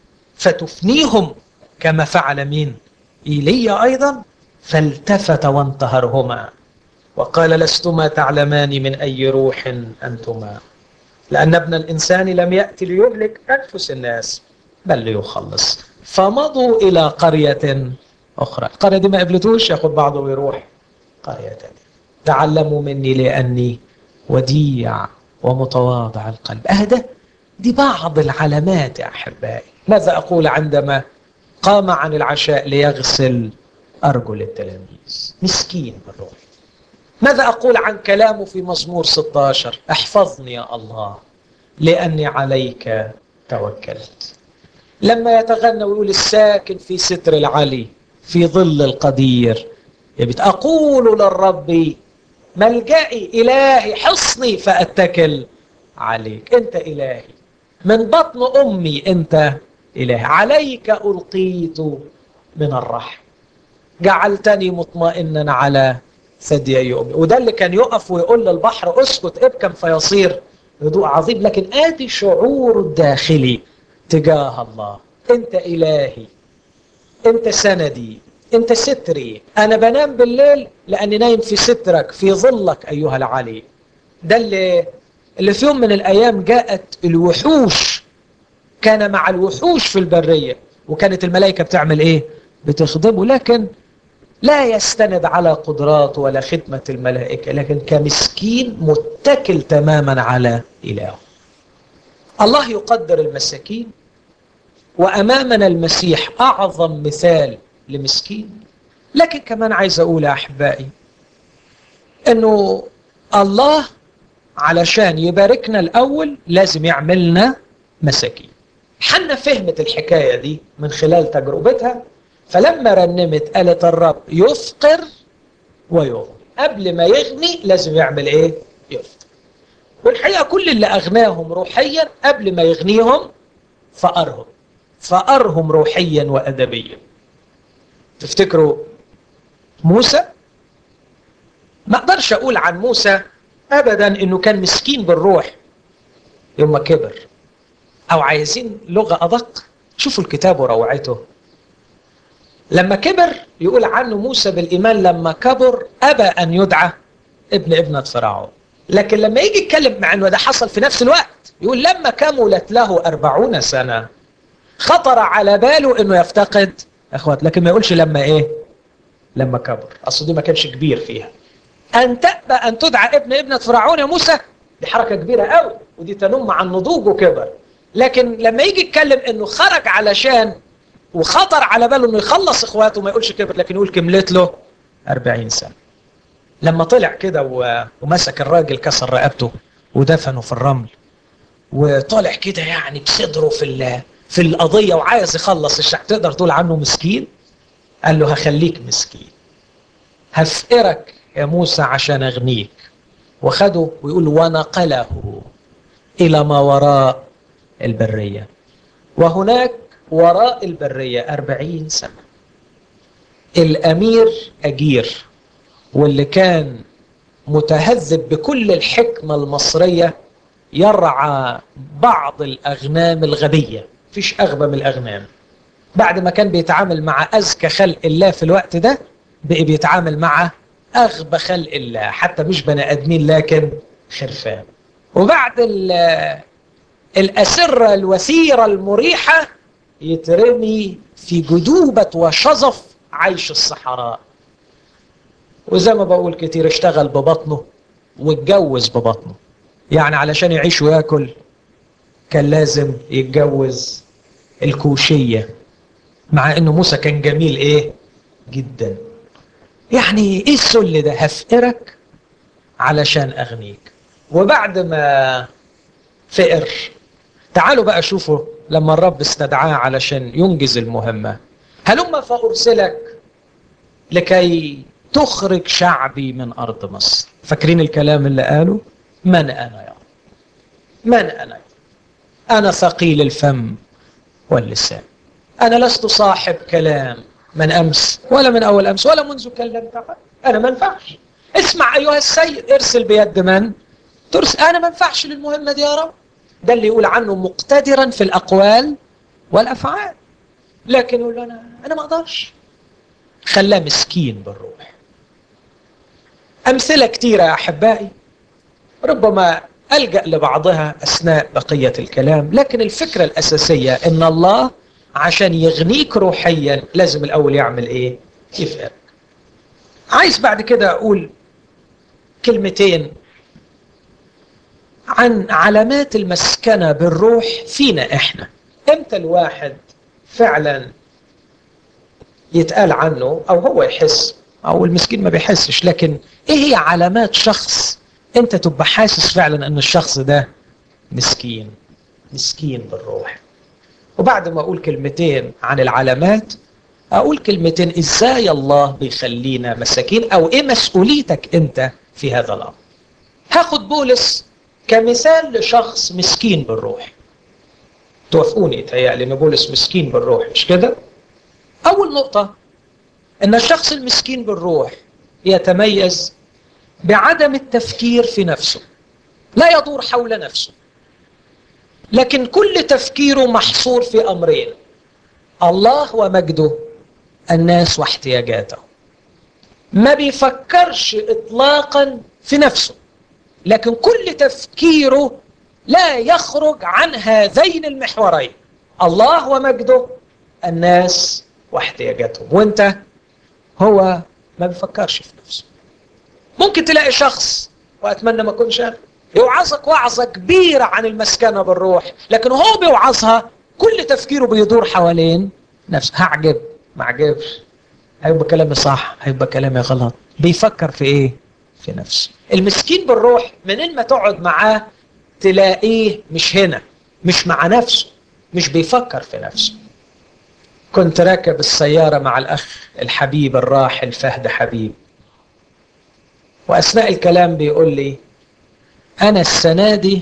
فتفنيهم كما فعل مين إيليا أيضا فالتفت وانتهرهما وقال لستما تعلمان من أي روح أنتما لأن ابن الإنسان لم يأتي ليهلك أنفس الناس بل ليخلص فمضوا إلى قرية أخرى القرية دي ما قبلتوش ياخد بعضه ويروح قرية تانية تعلموا مني لأني وديع ومتواضع القلب أهدى دي بعض العلامات يا أحبائي ماذا أقول عندما قام عن العشاء ليغسل أرجل التلاميذ مسكين بالروح ماذا أقول عن كلامه في مزمور 16 احفظني يا الله لأني عليك توكلت لما يتغنى ويقول الساكن في ستر العلي في ظل القدير يبت أقول للرب ملجئي إلهي حصني فأتكل عليك أنت إلهي من بطن أمي أنت إلهي عليك ألقيت من الرحم جعلتني مطمئنا على ثديي أمي وده اللي كان يقف ويقول للبحر اسكت ابكم فيصير هدوء عظيم لكن آدي شعور الداخلي تجاه الله أنت إلهي أنت سندي أنت ستري أنا بنام بالليل لأني نايم في سترك في ظلك أيها العلي ده اللي اللي في يوم من الأيام جاءت الوحوش كان مع الوحوش في البرية وكانت الملائكة بتعمل إيه بتخدمه لكن لا يستند على قدرات ولا خدمة الملائكة لكن كمسكين متكل تماما على إله الله يقدر المساكين وأمامنا المسيح أعظم مثال لمسكين لكن كمان عايز أقول يا أحبائي أنه الله علشان يباركنا الأول لازم يعملنا مساكين حنا فهمت الحكاية دي من خلال تجربتها فلما رنمت قالت الرب يفقر ويغني قبل ما يغني لازم يعمل ايه يفقر والحقيقة كل اللي أغناهم روحيا قبل ما يغنيهم فقرهم فقرهم روحيا وأدبيا تفتكروا موسى ما اقدرش اقول عن موسى ابدا انه كان مسكين بالروح يوم ما كبر او عايزين لغه ادق شوفوا الكتاب وروعته لما كبر يقول عنه موسى بالايمان لما كبر ابى ان يدعى ابن ابنه فرعون لكن لما يجي يتكلم مع انه ده حصل في نفس الوقت يقول لما كملت له أربعون سنة خطر على باله انه يفتقد اخوات لكن ما يقولش لما ايه لما كبر اصل دي ما كانش كبير فيها ان تأبى ان تدعى ابن ابنة فرعون يا موسى دي حركة كبيرة قوي ودي تنم عن نضوج وكبر لكن لما يجي يتكلم انه خرج علشان وخطر على باله انه يخلص اخواته ما يقولش كبر لكن يقول كملت له 40 سنة لما طلع كده ومسك الراجل كسر رقبته ودفنه في الرمل وطالع كده يعني بصدره في في القضية وعايز يخلص الشعب تقدر تقول عنه مسكين قال له هخليك مسكين هفقرك يا موسى عشان اغنيك وخده ويقول ونقله الى ما وراء البرية وهناك وراء البرية أربعين سنة الأمير أجير واللي كان متهذب بكل الحكمة المصرية يرعى بعض الأغنام الغبية فيش أغبى من الأغنام بعد ما كان بيتعامل مع أذكى خلق الله في الوقت ده بقي بيتعامل مع أغبى خلق الله حتى مش بني آدمين لكن خرفان وبعد الأسرة الوثيرة المريحة يترمي في جدوبة وشظف عيش الصحراء وزي ما بقول كتير اشتغل ببطنه واتجوز ببطنه يعني علشان يعيش وياكل كان لازم يتجوز الكوشية مع انه موسى كان جميل ايه جدا يعني ايه السل ده هفقرك علشان اغنيك وبعد ما فقر تعالوا بقى شوفوا لما الرب استدعاه علشان ينجز المهمة هلما فأرسلك لكي تخرج شعبي من أرض مصر فاكرين الكلام اللي قاله من أنا يا رب من أنا أنا ثقيل الفم واللسان أنا لست صاحب كلام من أمس ولا من أول أمس ولا منذ كلمت أنا ما ينفعش اسمع أيها السيد ارسل بيد من ترسل أنا ما ينفعش للمهمة دي يا رب ده اللي يقول عنه مقتدرا في الأقوال والأفعال لكن يقول أنا أنا ما أقدرش خلاه مسكين بالروح أمثلة كثيرة يا أحبائي ربما ألجأ لبعضها أثناء بقية الكلام لكن الفكرة الأساسية أن الله عشان يغنيك روحيا لازم الأول يعمل إيه؟ يفقرك عايز بعد كده أقول كلمتين عن علامات المسكنة بالروح فينا إحنا إمتى الواحد فعلا يتقال عنه أو هو يحس أو المسكين ما بيحسش لكن إيه هي علامات شخص أنت تبقى حاسس فعلا أن الشخص ده مسكين مسكين بالروح وبعد ما أقول كلمتين عن العلامات أقول كلمتين إزاي الله بيخلينا مساكين أو إيه مسؤوليتك أنت في هذا الأمر هاخد بولس كمثال لشخص مسكين بالروح توافقوني تهيألي ان بولس مسكين بالروح مش كده اول نقطه ان الشخص المسكين بالروح يتميز بعدم التفكير في نفسه لا يدور حول نفسه لكن كل تفكيره محصور في امرين الله ومجده الناس واحتياجاته ما بيفكرش اطلاقا في نفسه لكن كل تفكيره لا يخرج عن هذين المحورين الله ومجده الناس واحتياجاتهم وانت هو ما بيفكرش في نفسه ممكن تلاقي شخص واتمنى ما اكونش انا يوعظك وعظه كبيره عن المسكنه بالروح لكن هو بيوعظها كل تفكيره بيدور حوالين نفسه هعجب ما عجبش هيبقى كلامي صح هيبقى كلامي غلط بيفكر في ايه في نفسه المسكين بالروح منين ما تقعد معاه تلاقيه مش هنا مش مع نفسه مش بيفكر في نفسه كنت راكب السيارة مع الأخ الحبيب الراحل فهد حبيب وأثناء الكلام بيقول لي أنا السنة دي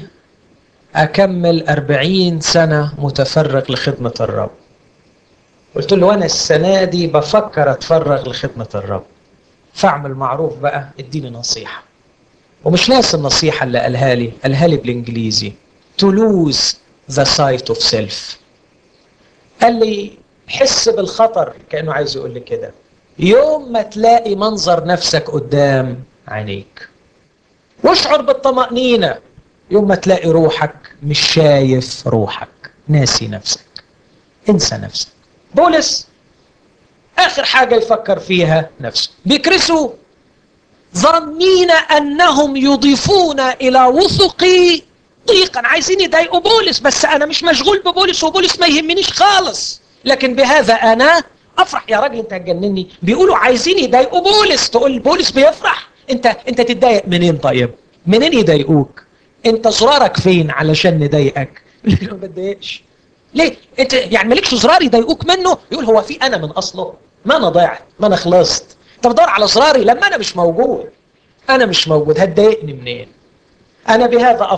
أكمل أربعين سنة متفرغ لخدمة الرب قلت له أنا السنة دي بفكر أتفرغ لخدمة الرب فاعمل معروف بقى اديني نصيحة ومش ناس النصيحة اللي قالها لي قالها لي بالإنجليزي to lose the sight of self قال لي حس بالخطر كأنه عايز يقول لي كده يوم ما تلاقي منظر نفسك قدام عينيك واشعر بالطمأنينة يوم ما تلاقي روحك مش شايف روحك ناسي نفسك انسى نفسك بولس آخر حاجة يفكر فيها نفسه بيكرسوا ظنين أنهم يضيفون إلى وثقي ضيقا عايزين يضايقوا بولس بس أنا مش مشغول ببولس وبولس ما يهمنيش خالص لكن بهذا أنا أفرح يا راجل أنت هتجنني بيقولوا عايزين يضايقوا بولس تقول بولس بيفرح أنت أنت تتضايق منين طيب؟ منين يضايقوك؟ أنت زرارك فين علشان نضايقك؟ ما بتضايقش ليه؟ أنت يعني مالكش زرار يضايقوك منه؟ يقول هو في أنا من أصله؟ ما أنا ضيعت ما أنا خلصت طب بدور على زراري لما انا مش موجود انا مش موجود هتضايقني منين انا بهذا افرح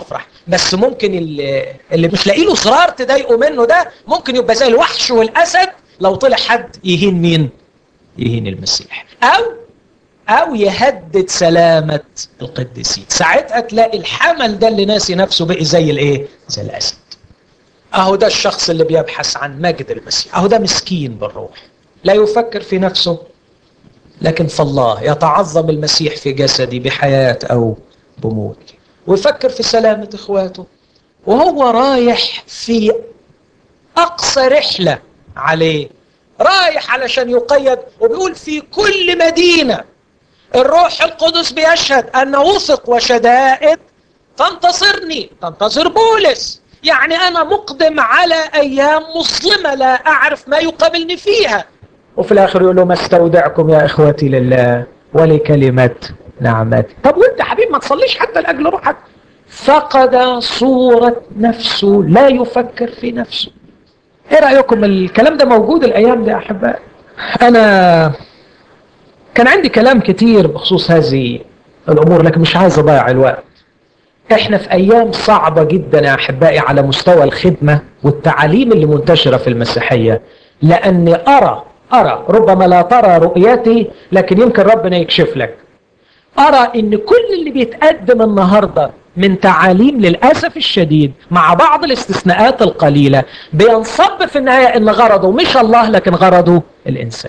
بس ممكن اللي, اللي مش لاقي له زرار تضايقه منه ده ممكن يبقى زي الوحش والاسد لو طلع حد يهين مين يهين المسيح او او يهدد سلامة القديسين ساعتها تلاقي الحمل ده اللي ناسي نفسه بقي زي الايه زي الاسد اهو ده الشخص اللي بيبحث عن مجد المسيح اهو ده مسكين بالروح لا يفكر في نفسه لكن في الله يتعظم المسيح في جسدي بحياة او بموت ويفكر في سلامة اخواته وهو رايح في اقصى رحلة عليه رايح علشان يقيد وبيقول في كل مدينة الروح القدس بيشهد أن وثق وشدائد تنتصرني تنتصر بولس يعني أنا مقدم على أيام مظلمة لا أعرف ما يقابلني فيها وفي الآخر يقول له ما استودعكم يا إخوتي لله ولكلمة نعمتي طب وانت حبيب ما تصليش حتى لأجل روحك فقد صورة نفسه لا يفكر في نفسه ايه رأيكم الكلام ده موجود الأيام دي يا أحباء أنا كان عندي كلام كتير بخصوص هذه الأمور لكن مش عايز أضيع الوقت احنا في أيام صعبة جدا يا أحبائي على مستوى الخدمة والتعاليم اللي منتشرة في المسيحية لأني أرى أرى ربما لا ترى رؤيتي لكن يمكن ربنا يكشف لك أرى إن كل اللي بيتقدم النهاردة من تعاليم للأسف الشديد مع بعض الاستثناءات القليلة بينصب في النهاية إن غرضه مش الله لكن غرضه الإنسان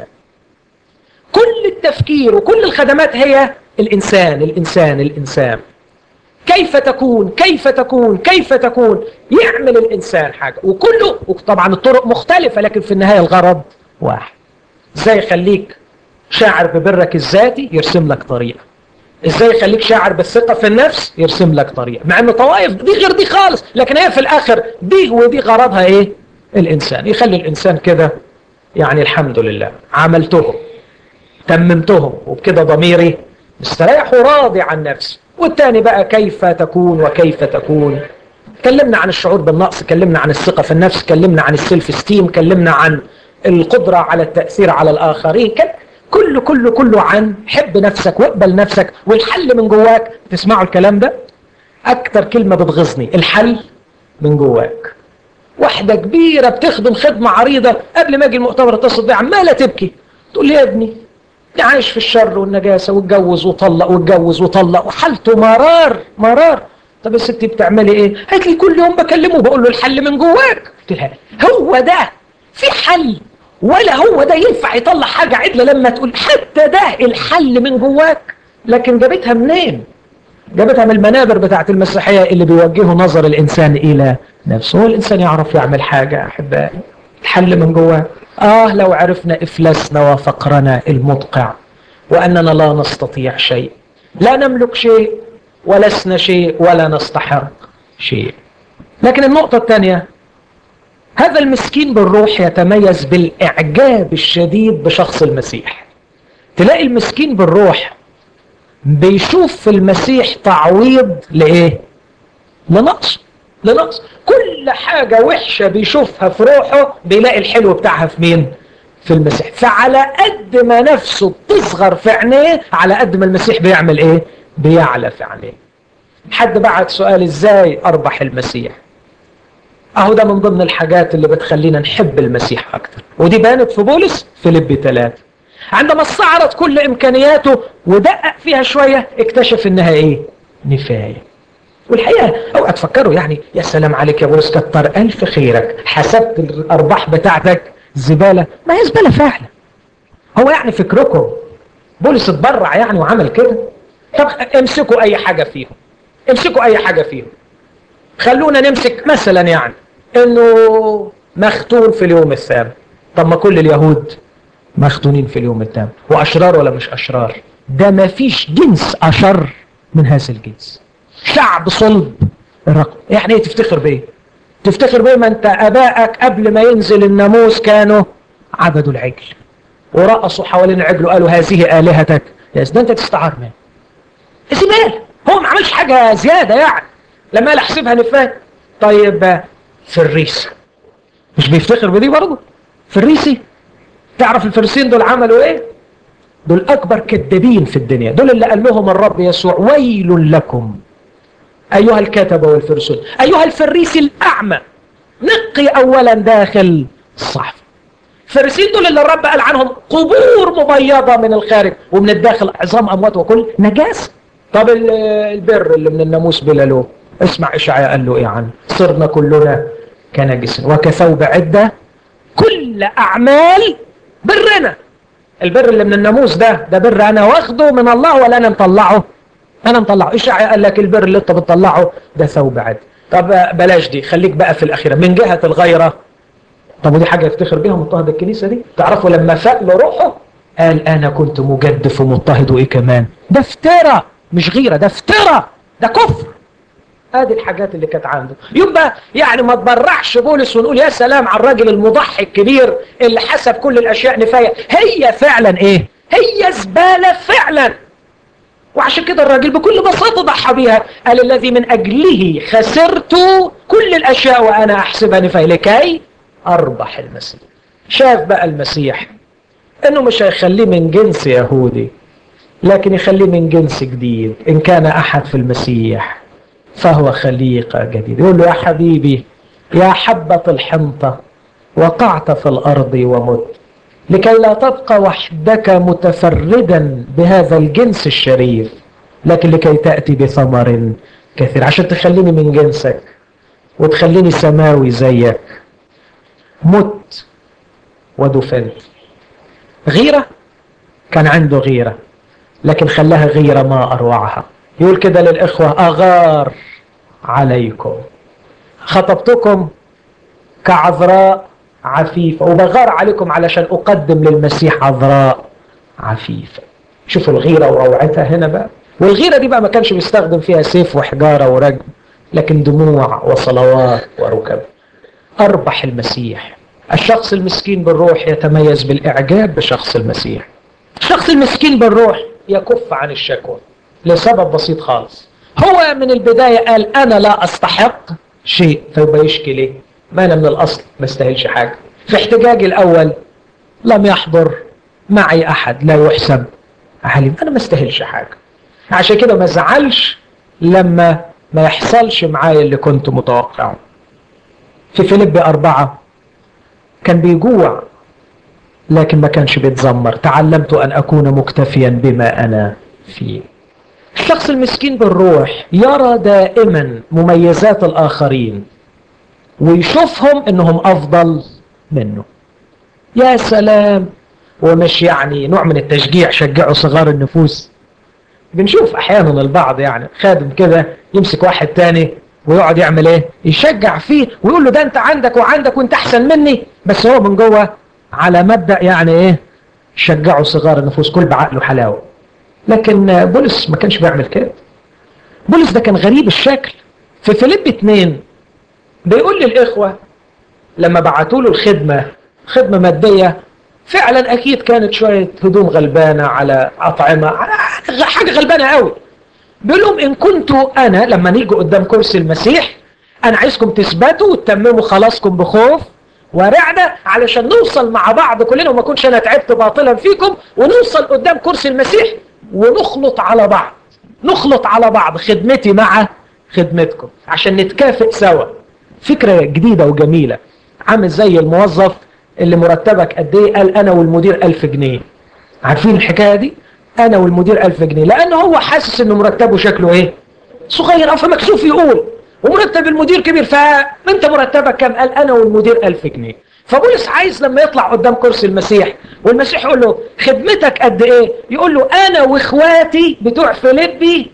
كل التفكير وكل الخدمات هي الإنسان الإنسان الإنسان كيف تكون كيف تكون كيف تكون يعمل الإنسان حاجة وكله وطبعا الطرق مختلفة لكن في النهاية الغرض واحد ازاي يخليك شاعر ببرك الذاتي يرسم لك طريقة ازاي يخليك شاعر بالثقة في النفس يرسم لك طريقة مع ان طوائف دي غير دي خالص لكن هي في الاخر دي ودي غرضها ايه الانسان يخلي الانسان كده يعني الحمد لله عملتهم تممتهم وبكده ضميري مستريح وراضي عن نفسي والتاني بقى كيف تكون وكيف تكون كلمنا عن الشعور بالنقص كلمنا عن الثقة في النفس كلمنا عن السيلف ستيم كلمنا عن القدرة على التأثير على الآخرين كله كله كله عن حب نفسك واقبل نفسك والحل من جواك تسمعوا الكلام ده أكتر كلمة بتغيظني الحل من جواك واحدة كبيرة بتخدم خدمة عريضة قبل ما اجي المؤتمر اتصل بيها عمالة تبكي تقول لي يا ابني عايش في الشر والنجاسة واتجوز وطلق واتجوز وطلق وحالته مرار مرار طب يا ستي بتعملي ايه؟ قالت لي كل يوم بكلمه بقول له الحل من جواك قلت لها هو ده في حل ولا هو ده ينفع يطلع حاجة عدلة لما تقول حتى ده الحل من جواك لكن جابتها منين؟ جابتها من المنابر بتاعت المسيحية اللي بيوجهوا نظر الإنسان إلى نفسه هو الإنسان يعرف يعمل حاجة أحبائي الحل من جواه آه لو عرفنا إفلاسنا وفقرنا المدقع وأننا لا نستطيع شيء لا نملك شيء ولسنا شيء ولا نستحق شيء لكن النقطة الثانية هذا المسكين بالروح يتميز بالإعجاب الشديد بشخص المسيح تلاقي المسكين بالروح بيشوف في المسيح تعويض لإيه؟ لنقص لنقص كل حاجة وحشة بيشوفها في روحه بيلاقي الحلو بتاعها في مين؟ في المسيح فعلى قد ما نفسه بتصغر في عينيه على قد ما المسيح بيعمل ايه؟ بيعلى في عينيه حد بعت سؤال ازاي اربح المسيح اهو ده من ضمن الحاجات اللي بتخلينا نحب المسيح اكتر ودي بانت في بولس في لب ثلاثة عندما استعرض كل امكانياته ودقق فيها شوية اكتشف انها ايه نفاية والحقيقة اوعى تفكروا يعني يا سلام عليك يا بولس كتر الف خيرك حسبت الارباح بتاعتك زبالة ما هي زبالة فعلا هو يعني فكركم بولس اتبرع يعني وعمل كده طب امسكوا اي حاجة فيهم امسكوا اي حاجة فيهم خلونا نمسك مثلا يعني انه مختون في اليوم الثامن طب ما كل اليهود مختونين في اليوم الثامن واشرار ولا مش اشرار ده ما فيش جنس اشر من هذا الجنس شعب صلب الرقم يعني ايه تفتخر بايه تفتخر بايه ما انت ابائك قبل ما ينزل الناموس كانوا عبدوا العجل ورقصوا حوالين العجل وقالوا هذه الهتك يا ده انت تستعار منه زباله هو ما عملش حاجه زياده يعني لما قال احسبها نفاق طيب في الريس مش بيفتخر بدي برضه في الريسي تعرف الفريسيين دول عملوا ايه دول اكبر كذابين في الدنيا دول اللي قال لهم الرب يسوع ويل لكم أيها الكتبة والفرسون أيها الفريس الأعمى نقي أولا داخل الصحف الفريسين دول اللي الرب قال عنهم قبور مبيضة من الخارج ومن الداخل عظام أموات وكل نجاسة طب البر اللي من الناموس بلا له اسمع إشعياء قال له إيه عنه صرنا كلنا كنجس وكثوب عدة كل أعمال برنا البر اللي من الناموس ده ده بر أنا واخده من الله ولا أنا مطلعه أنا مطلعه إشعياء قال لك البر اللي أنت بتطلعه ده ثوب عدة طب بلاش دي خليك بقى في الأخيرة من جهة الغيرة طب ودي حاجة يفتخر بيها مضطهد الكنيسة دي تعرفوا لما فاق له روحه قال أنا كنت مجدف ومضطهد وإيه كمان ده افترى مش غيرة ده افترى ده كفر ادي الحاجات اللي كانت عنده يبقى يعني ما تبرحش بولس ونقول يا سلام على الراجل المضحي الكبير اللي حسب كل الاشياء نفايه هي فعلا ايه هي زباله فعلا وعشان كده الراجل بكل بساطه ضحى بيها قال الذي من اجله خسرت كل الاشياء وانا احسبها نفايه لكي اربح المسيح شاف بقى المسيح انه مش هيخليه من جنس يهودي لكن يخليه من جنس جديد ان كان احد في المسيح فهو خليقة جديدة يقول له يا حبيبي يا حبة الحنطة وقعت في الأرض ومت لكي لا تبقى وحدك متفردا بهذا الجنس الشريف لكن لكي تأتي بثمر كثير عشان تخليني من جنسك وتخليني سماوي زيك مت ودفنت غيرة كان عنده غيرة لكن خلاها غيرة ما أروعها يقول كده للإخوة أغار عليكم خطبتكم كعذراء عفيفة وبغار عليكم علشان أقدم للمسيح عذراء عفيفة شوفوا الغيرة وروعتها هنا بقى والغيرة دي بقى ما كانش بيستخدم فيها سيف وحجارة ورجم لكن دموع وصلوات وركب أربح المسيح الشخص المسكين بالروح يتميز بالإعجاب بشخص المسيح الشخص المسكين بالروح يكف عن الشكوى لسبب بسيط خالص هو من البداية قال أنا لا أستحق شيء فيبقى يشكي ليه ما أنا من الأصل ما استاهلش حاجة في احتجاجي الأول لم يحضر معي أحد لا يحسب عليم أنا ما استاهلش حاجة عشان كده ما زعلش لما ما يحصلش معايا اللي كنت متوقعه في فيليب أربعة كان بيجوع لكن ما كانش بيتذمر تعلمت أن أكون مكتفيا بما أنا فيه الشخص المسكين بالروح يرى دائما مميزات الآخرين ويشوفهم انهم افضل منه يا سلام ومش يعني نوع من التشجيع شجعوا صغار النفوس بنشوف احيانا البعض يعني خادم كده يمسك واحد تاني ويقعد يعمل ايه يشجع فيه ويقول له ده انت عندك وعندك وانت احسن مني بس هو من جوه على مبدأ يعني ايه شجعوا صغار النفوس كل بعقله حلاوه لكن بولس ما كانش بيعمل كده بولس ده كان غريب الشكل في فيليب 2 بيقول للإخوة لما بعتوا له الخدمة خدمة مادية فعلا أكيد كانت شوية هدوم غلبانة على أطعمة على حاجة غلبانة قوي بيقول لهم إن كنتوا أنا لما نيجي قدام كرسي المسيح أنا عايزكم تثبتوا وتتمموا خلاصكم بخوف ورعدة علشان نوصل مع بعض كلنا وما كنش أنا تعبت باطلا فيكم ونوصل قدام كرسي المسيح ونخلط على بعض نخلط على بعض خدمتي مع خدمتكم عشان نتكافئ سوا فكرة جديدة وجميلة عامل زي الموظف اللي مرتبك قد ايه قال انا والمدير ألف جنيه عارفين الحكاية دي انا والمدير ألف جنيه لان هو حاسس ان مرتبه شكله ايه صغير او فمكسوف يقول ومرتب المدير كبير فانت مرتبك كام قال انا والمدير ألف جنيه فبولس عايز لما يطلع قدام كرسي المسيح والمسيح يقول له خدمتك قد ايه يقول له انا واخواتي بتوع فيليبي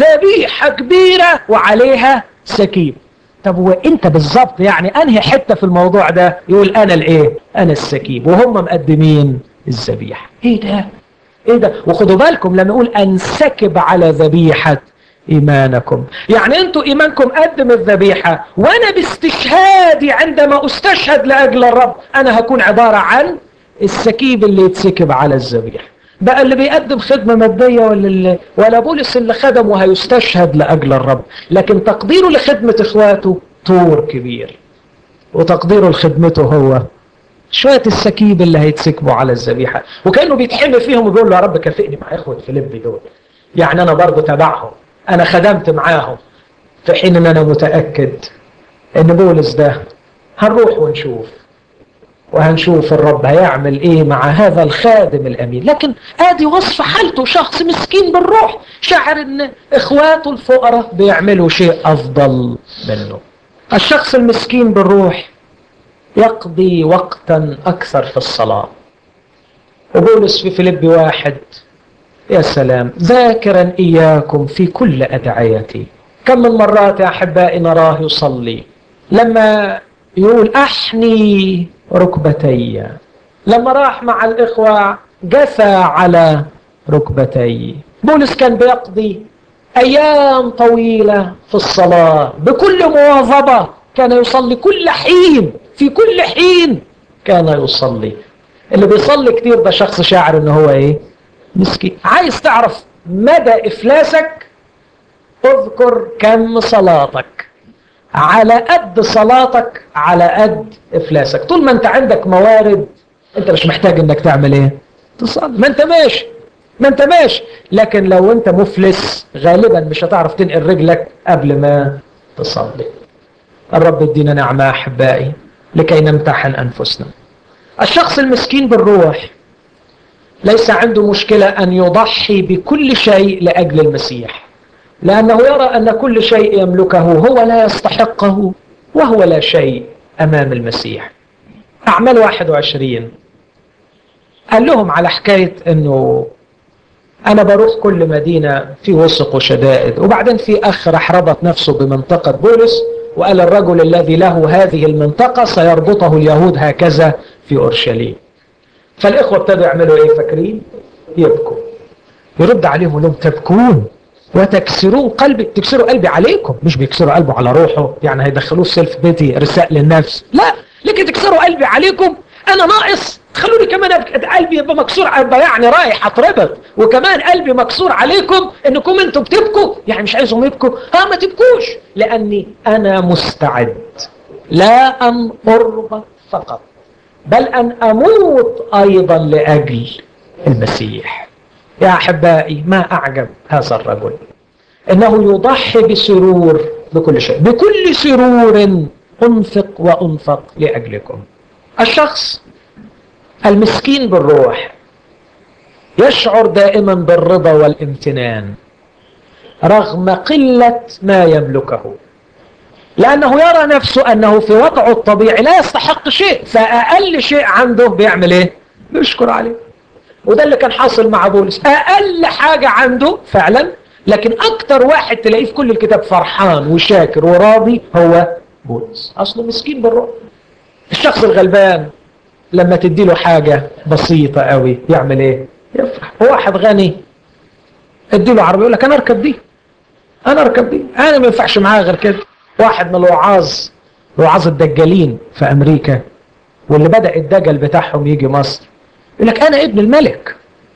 ذبيحة كبيرة وعليها سكيب طب وانت بالظبط يعني انهي حتة في الموضوع ده يقول انا الايه انا السكيب وهم مقدمين الذبيحة ايه ده ايه ده وخدوا بالكم لما يقول انسكب على ذبيحة ايمانكم يعني انتوا ايمانكم قدم الذبيحة وانا باستشهادي عندما استشهد لاجل الرب انا هكون عبارة عن السكيب اللي يتسكب على الذبيحة بقى اللي بيقدم خدمة مادية ولا اللي ولا بولس اللي خدم وهيستشهد لأجل الرب لكن تقديره لخدمة إخواته طور كبير وتقديره لخدمته هو شوية السكيب اللي هيتسكبوا على الذبيحة وكأنه بيتحمل فيهم وبيقول له يا رب كافئني مع إخوة فيليب دول يعني أنا برضه تبعهم أنا خدمت معاهم في حين ان انا متأكد ان بولس ده هنروح ونشوف وهنشوف الرب هيعمل ايه مع هذا الخادم الامين لكن ادي وصف حالته شخص مسكين بالروح شعر ان اخواته الفقراء بيعملوا شيء افضل منه الشخص المسكين بالروح يقضي وقتا اكثر في الصلاة وبولس في فيليب واحد يا سلام ذاكرا اياكم في كل ادعيتي كم من مرات يا احبائي نراه يصلي لما يقول احني ركبتي لما راح مع الإخوة جثى على ركبتي بولس كان بيقضي أيام طويلة في الصلاة بكل مواظبة كان يصلي كل حين في كل حين كان يصلي اللي بيصلي كتير ده شخص شاعر ان هو ايه مسكين عايز تعرف مدى افلاسك اذكر كم صلاتك على قد صلاتك على قد افلاسك طول ما انت عندك موارد انت مش محتاج انك تعمل ايه تصلي ما انت ماشي ما انت ماشي لكن لو انت مفلس غالبا مش هتعرف تنقل رجلك قبل ما تصلي الرب يدينا نعمة احبائي لكي نمتحن انفسنا الشخص المسكين بالروح ليس عنده مشكلة ان يضحي بكل شيء لاجل المسيح لأنه يرى أن كل شيء يملكه هو لا يستحقه وهو لا شيء أمام المسيح أعمال 21 قال لهم على حكاية أنه أنا بروح كل مدينة في وسق وشدائد وبعدين في أخ راح ربط نفسه بمنطقة بولس وقال الرجل الذي له هذه المنطقة سيربطه اليهود هكذا في أورشليم فالإخوة ابتدوا يعملوا إيه فاكرين؟ يبكوا يرد عليهم يقول لهم تبكون وتكسرون قلبي تكسروا قلبي عليكم مش بيكسروا قلبه على روحه يعني هيدخلوه سيلف بيتي رساء للنفس لا لكن تكسروا قلبي عليكم انا ناقص خلوني كمان قلبي يبقى مكسور يبقى يعني رايح اتربط وكمان قلبي مكسور عليكم انكم انتم بتبكوا يعني مش عايزهم يبكوا ها ما تبكوش لاني انا مستعد لا ان اربط فقط بل ان اموت ايضا لاجل المسيح يا احبائي ما اعجب هذا الرجل انه يضحي بسرور بكل شيء بكل سرور انفق وانفق لاجلكم الشخص المسكين بالروح يشعر دائما بالرضا والامتنان رغم قلة ما يملكه لأنه يرى نفسه أنه في وضعه الطبيعي لا يستحق شيء فأقل شيء عنده بيعمل إيه؟ بيشكر عليه وده اللي كان حاصل مع بولس أقل حاجة عنده فعلا لكن أكتر واحد تلاقيه في كل الكتاب فرحان وشاكر وراضي هو بولس أصله مسكين بالروح الشخص الغلبان لما تدي له حاجة بسيطة قوي يعمل ايه يفرح واحد غني ادي له عربية يقول لك انا اركب دي انا اركب دي انا ما ينفعش معايا غير كده واحد من الوعاظ وعاظ الدجالين في امريكا واللي بدأ الدجل بتاعهم يجي مصر يقول لك انا ابن الملك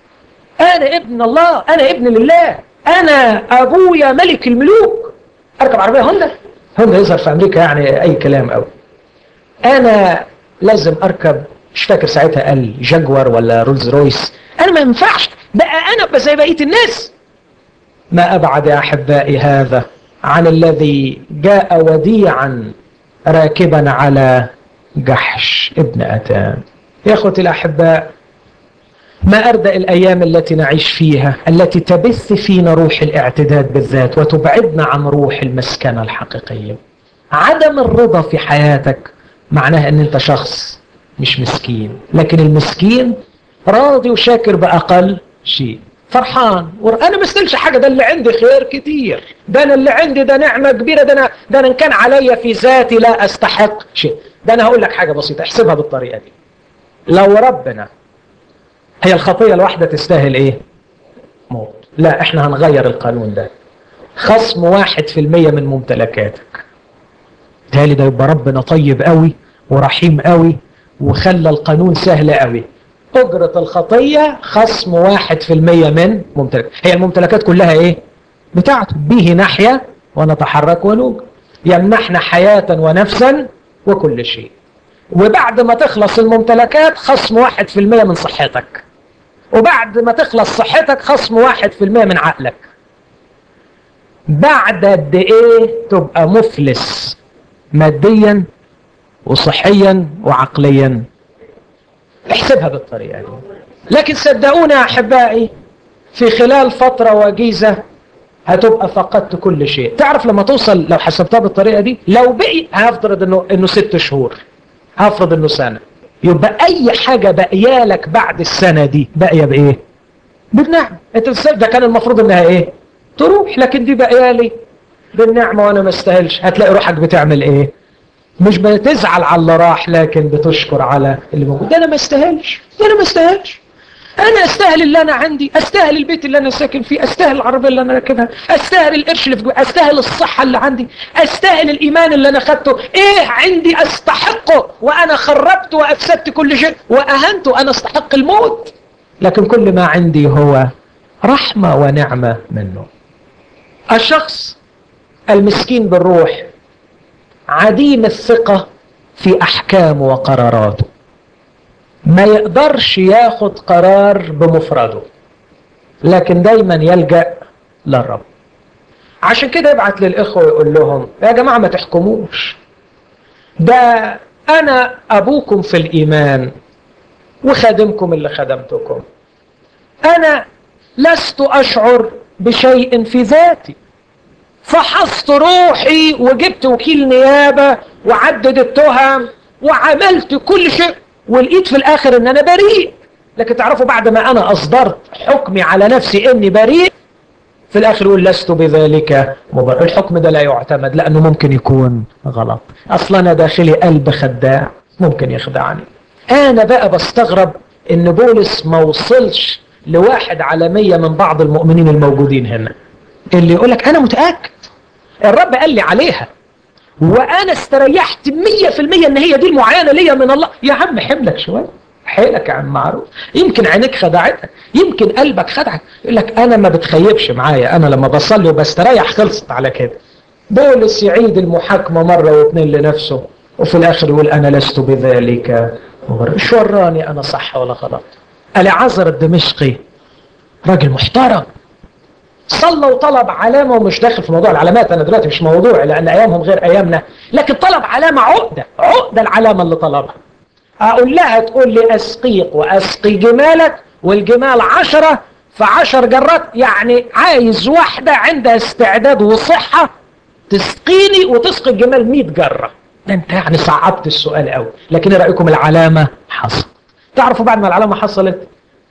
انا ابن الله انا ابن لله انا ابويا ملك الملوك اركب عربية هوندا هوندا يظهر في امريكا يعني اي كلام قوي انا لازم اركب مش فاكر ساعتها قال جاكوار ولا رولز رويس انا ما ينفعش بقى انا ابقى زي بقيه الناس ما ابعد يا احبائي هذا عن الذي جاء وديعا راكبا على جحش ابن اتان يا اخوتي الاحباء ما أردأ الأيام التي نعيش فيها التي تبث فينا روح الاعتداد بالذات وتبعدنا عن روح المسكنة الحقيقية عدم الرضا في حياتك معناها أن أنت شخص مش مسكين لكن المسكين راضي وشاكر بأقل شيء فرحان انا ما استلش حاجه ده اللي عندي خير كتير ده انا اللي عندي ده نعمه كبيره ده انا ده انا ان كان عليا في ذاتي لا استحق شيء ده انا هقول لك حاجه بسيطه احسبها بالطريقه دي لو ربنا هي الخطيه الواحده تستاهل ايه موت لا احنا هنغير القانون ده خصم واحد في المية من ممتلكاتك تالي ده يبقى ربنا طيب قوي ورحيم قوي وخلى القانون سهل قوي أجرة الخطية خصم واحد في المية من ممتلك هي الممتلكات كلها ايه بتاعته به نحيا ونتحرك ونوج يمنحنا حياة ونفسا وكل شيء وبعد ما تخلص الممتلكات خصم واحد في المية من صحتك وبعد ما تخلص صحتك خصم واحد في المية من عقلك بعد قد ايه تبقى مفلس ماديا وصحيا وعقليا احسبها بالطريقة دي لكن صدقونا يا احبائي في خلال فترة وجيزة هتبقى فقدت كل شيء تعرف لما توصل لو حسبتها بالطريقة دي لو بقي هفترض انه انه ست شهور هفرض انه سنة يبقى اي حاجة باقيالك بعد السنة دي باقية بايه بالنعمة انت ده كان المفروض انها ايه تروح لكن دي باقيالي بالنعمة وانا ما استاهلش هتلاقي روحك بتعمل ايه مش بتزعل على اللي راح لكن بتشكر على اللي موجود ده انا ما استاهلش ده انا ما استاهلش انا استاهل اللي انا عندي استاهل البيت اللي انا ساكن فيه استاهل العربيه اللي انا راكبها استاهل القرش اللي في جوي استاهل الصحه اللي عندي استاهل الايمان اللي انا خدته ايه عندي استحقه وانا خربت وافسدت كل شيء واهنت وانا استحق الموت لكن كل ما عندي هو رحمه ونعمه منه الشخص المسكين بالروح عديم الثقه في احكامه وقراراته ما يقدرش ياخد قرار بمفرده لكن دايما يلجأ للرب عشان كده يبعت للإخوة ويقول لهم يا جماعة ما تحكموش ده أنا أبوكم في الإيمان وخادمكم اللي خدمتكم أنا لست أشعر بشيء في ذاتي فحصت روحي وجبت وكيل نيابة وعدد التهم وعملت كل شيء ولقيت في الاخر ان انا بريء لكن تعرفوا بعد ما انا اصدرت حكمي على نفسي اني بريء في الاخر يقول لست بذلك مبرر الحكم ده لا يعتمد لانه ممكن يكون غلط اصلا انا داخلي قلب خداع ممكن يخدعني انا بقى بستغرب ان بولس ما وصلش لواحد على مية من بعض المؤمنين الموجودين هنا اللي يقولك انا متأكد الرب قال لي عليها وانا استريحت مية في المية ان هي دي المعاينة ليا من الله يا عم حملك شوية حيلك يا عم معروف يمكن عينيك خدعتك يمكن قلبك خدعك يقول لك انا ما بتخيبش معايا انا لما بصلي وبستريح خلصت على كده بولس يعيد المحاكمة مرة واثنين لنفسه وفي الاخر يقول انا لست بذلك مش وراني انا صح ولا غلط العذر الدمشقي راجل محترم صلى وطلب علامة ومش داخل في موضوع العلامات أنا دلوقتي مش موضوع لأن أيامهم غير أيامنا لكن طلب علامة عقدة عقدة العلامة اللي طلبها أقول لها تقول لي أسقيق وأسقي جمالك والجمال عشرة فعشر جرات يعني عايز واحدة عندها استعداد وصحة تسقيني وتسقي الجمال 100 جرة ده انت يعني صعبت السؤال قوي لكن ايه رأيكم العلامة حصلت تعرفوا بعد ما العلامة حصلت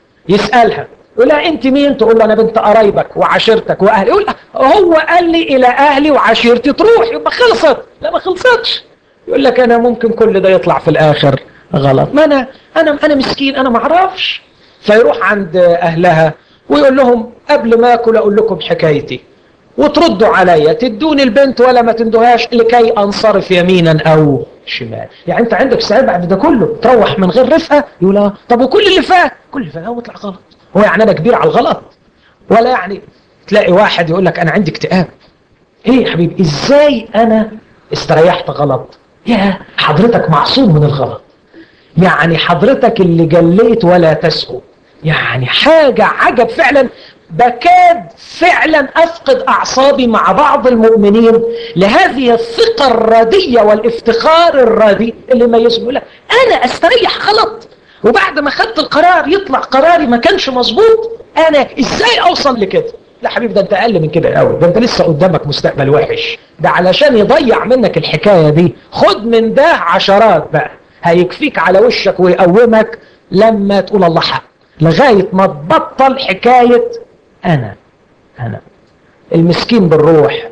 يسألها يقول لها انت مين تقول له انا بنت قرايبك وعشيرتك واهلي يقول هو قال لي الى اهلي وعشيرتي تروح يبقى خلصت لا ما خلصتش يقول لك انا ممكن كل ده يطلع في الاخر غلط ما انا انا انا مسكين انا ما اعرفش فيروح عند اهلها ويقول لهم قبل ما اكل اقول لكم حكايتي وتردوا عليا تدوني البنت ولا ما تندوهاش لكي انصرف يمينا او شمال يعني انت عندك سعادة بعد ده كله تروح من غير رفقه يقول اه طب وكل اللي فات كل اللي فات هو يطلع غلط هو يعني انا كبير على الغلط ولا يعني تلاقي واحد يقول لك انا عندي اكتئاب ايه يا حبيبي ازاي انا استريحت غلط يا حضرتك معصوم من الغلط يعني حضرتك اللي جليت ولا تسهو يعني حاجة عجب فعلا بكاد فعلا أفقد أعصابي مع بعض المؤمنين لهذه الثقة الردية والافتخار الردي اللي ما يسمو لك أنا أستريح غلط وبعد ما خدت القرار يطلع قراري ما كانش مظبوط أنا إزاي أوصل لكده لا حبيبي ده انت اقل من كده قوي ده انت لسه قدامك مستقبل وحش ده علشان يضيع منك الحكايه دي خد من ده عشرات بقى هيكفيك على وشك ويقومك لما تقول الله حق لغايه ما تبطل حكايه انا انا المسكين بالروح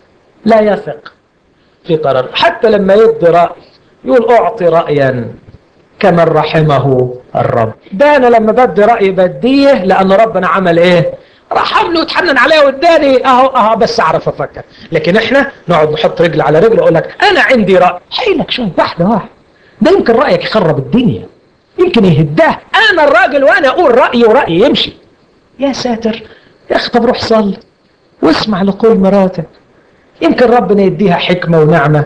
لا يثق في قرار حتى لما يدي راي يقول اعطي رايا كمن رحمه الرب ده انا لما بدي راي بديه لان ربنا عمل ايه رحمني وتحنن عليا واداني اهو اهو بس اعرف افكر لكن احنا نقعد نحط رجل على رجل اقول لك انا عندي راي حيلك شويه واحده واحده ده يمكن رايك يخرب الدنيا يمكن يهدها انا الراجل وانا اقول رايي ورايي يمشي يا ساتر يا اخي طب روح صلي واسمع لقول مراتك يمكن ربنا يديها حكمه ونعمه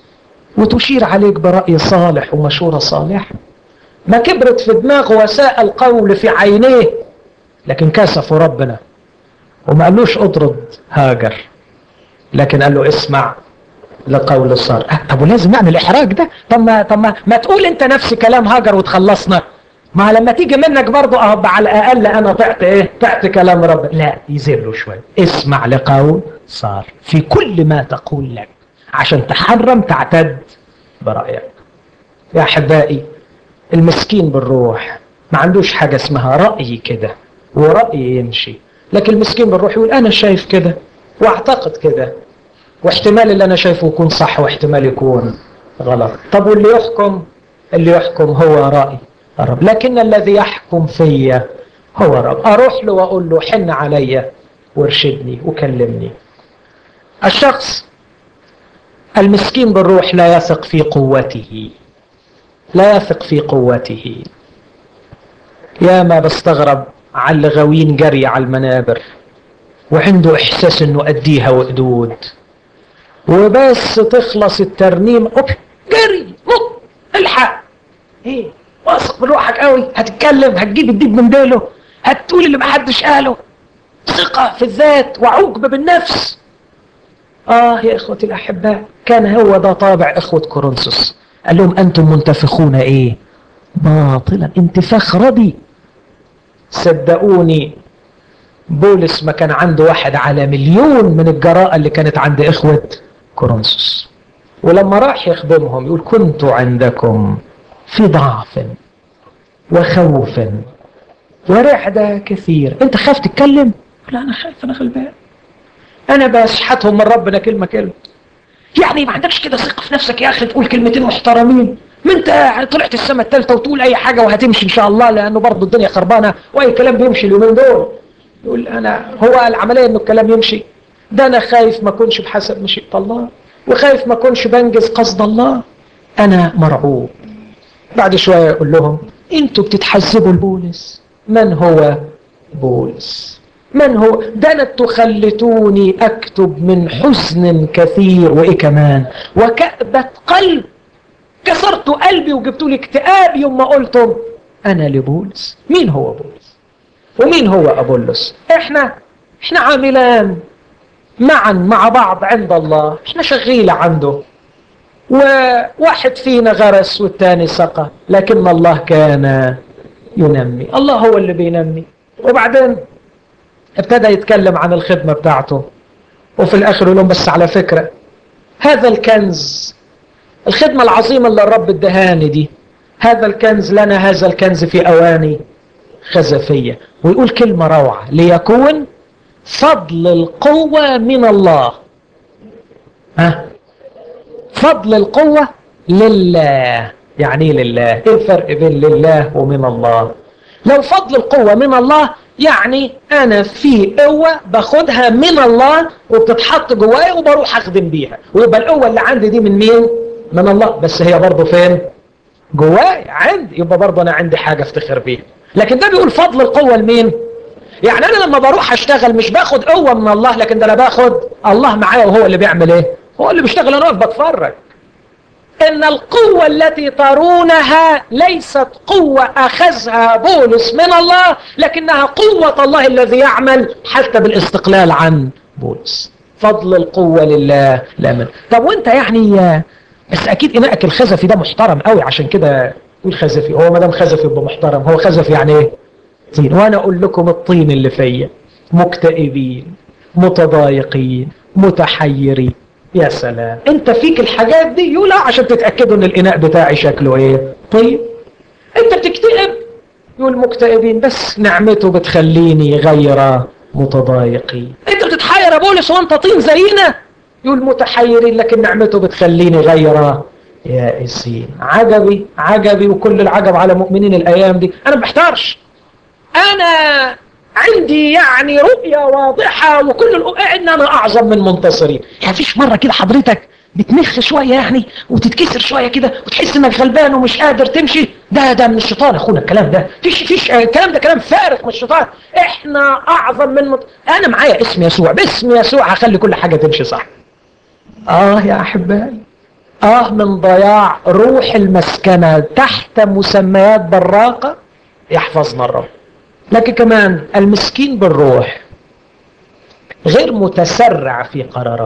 وتشير عليك برأي صالح ومشورة صالحة ما كبرت في دماغه وساء القول في عينيه لكن كسفوا ربنا وما قالوش اطرد هاجر لكن قال له اسمع لقول صار أه طب ولازم نعمل الاحراج ده طب ما طب ما, ما تقول انت نفس كلام هاجر وتخلصنا ما لما تيجي منك برضه اه على الاقل انا طعت ايه طعت كلام رب لا يزيد له شويه اسمع لقول صار في كل ما تقول لك عشان تحرم تعتد برايك يا احبائي المسكين بالروح ما عندوش حاجه اسمها راي كده وراي يمشي لكن المسكين بالروح يقول انا شايف كده واعتقد كده واحتمال اللي انا شايفه يكون صح واحتمال يكون غلط طب واللي يحكم اللي يحكم هو رأي رب لكن الذي يحكم فيا هو رب اروح له واقول له حن عليا وارشدني وكلمني الشخص المسكين بالروح لا يثق في قوته لا يثق في قوته يا ما بستغرب على الغاويين جري على المنابر وعنده احساس انه اديها وقدود وبس تخلص الترنيم اوب جري نط الحق ايه واثق من روحك قوي هتتكلم هتجيب الديب من ديله هتقول اللي محدش قاله ثقة في الذات وعجب بالنفس اه يا اخوتي الاحباء كان هو ده طابع اخوة كورنثوس قال لهم انتم منتفخون ايه باطلا انتفاخ ردي صدقوني بولس ما كان عنده واحد على مليون من الجراءة اللي كانت عند إخوة كورنثوس ولما راح يخدمهم يقول كنت عندكم في ضعف وخوف ورعدة كثير انت خايف تتكلم لا انا خايف انا غلبان انا بشحتهم من ربنا كلمة كلمة يعني ما عندكش كده ثقة في نفسك يا اخي تقول كلمتين محترمين ما انت طلعت السماء الثالثة وتقول اي حاجة وهتمشي ان شاء الله لانه برضه الدنيا خربانة واي كلام بيمشي اليومين دول يقول انا هو العملية انه الكلام يمشي ده انا خايف ما اكونش بحسب مشيئة الله وخايف ما اكونش بنجز قصد الله انا مرعوب بعد شوية يقول لهم انتوا بتتحزبوا لبولس من هو بولس من هو ده انا تخلتوني اكتب من حزن كثير وايه كمان وكأبة قلب كسرت قلبي وجبتوا لي اكتئاب يوم ما قلتم انا لبولس مين هو بولس ومين هو ابولس احنا احنا عاملان معا مع بعض عند الله احنا شغيلة عنده وواحد فينا غرس والتاني سقى لكن الله كان ينمي الله هو اللي بينمي وبعدين ابتدى يتكلم عن الخدمة بتاعته وفي الاخر يقول لهم بس على فكرة هذا الكنز الخدمة العظيمة اللي الرب ادهاني دي هذا الكنز لنا هذا الكنز في اواني خزفية ويقول كلمة روعة ليكون فضل القوة من الله ها فضل القوة لله يعني ايه لله ايه الفرق بين لله ومن الله لو فضل القوة من الله يعني انا في قوة باخدها من الله وبتتحط جوايا وبروح اخدم بيها ويبقى القوة اللي عندي دي من مين من الله بس هي برضه فين جوايا عندي يبقى برضه انا عندي حاجة افتخر بيها لكن ده بيقول فضل القوة لمين يعني انا لما بروح اشتغل مش باخد قوة من الله لكن ده انا باخد الله معايا وهو اللي بيعمل ايه هو اللي بيشتغل انا واقف بتفرج ان القوة التي ترونها ليست قوة اخذها بولس من الله لكنها قوة الله الذي يعمل حتى بالاستقلال عن بولس فضل القوة لله لا من طب وانت يعني بس اكيد اناءك الخزفي ده محترم قوي عشان كده يقول خزفي هو ما دام خزفي يبقى محترم هو خزفي يعني ايه طين وانا اقول لكم الطين اللي فيا مكتئبين متضايقين متحيرين يا سلام انت فيك الحاجات دي يقول لا عشان تتأكدوا ان الاناء بتاعي شكله ايه طيب انت بتكتئب يقول مكتئبين بس نعمته بتخليني غير متضايقين انت بتتحير يا بولس وانت طين زينا يقول متحيرين لكن نعمته بتخليني غير يائسين عجبي عجبي وكل العجب على مؤمنين الايام دي انا ما بحتارش انا عندي يعني رؤية واضحة وكل الأوقات ان انا اعظم من منتصرين يعني فيش مرة كده حضرتك بتنخ شوية يعني وتتكسر شوية كده وتحس انك غلبان ومش قادر تمشي ده ده من الشيطان اخونا الكلام ده فيش فيش الكلام ده كلام فارغ من الشيطان احنا اعظم من مت... انا معايا اسم يسوع باسم يسوع هخلي كل حاجة تمشي صح اه يا احبائي اه من ضياع روح المسكنة تحت مسميات براقة يحفظنا الرب لكن كمان المسكين بالروح غير متسرع في قراراته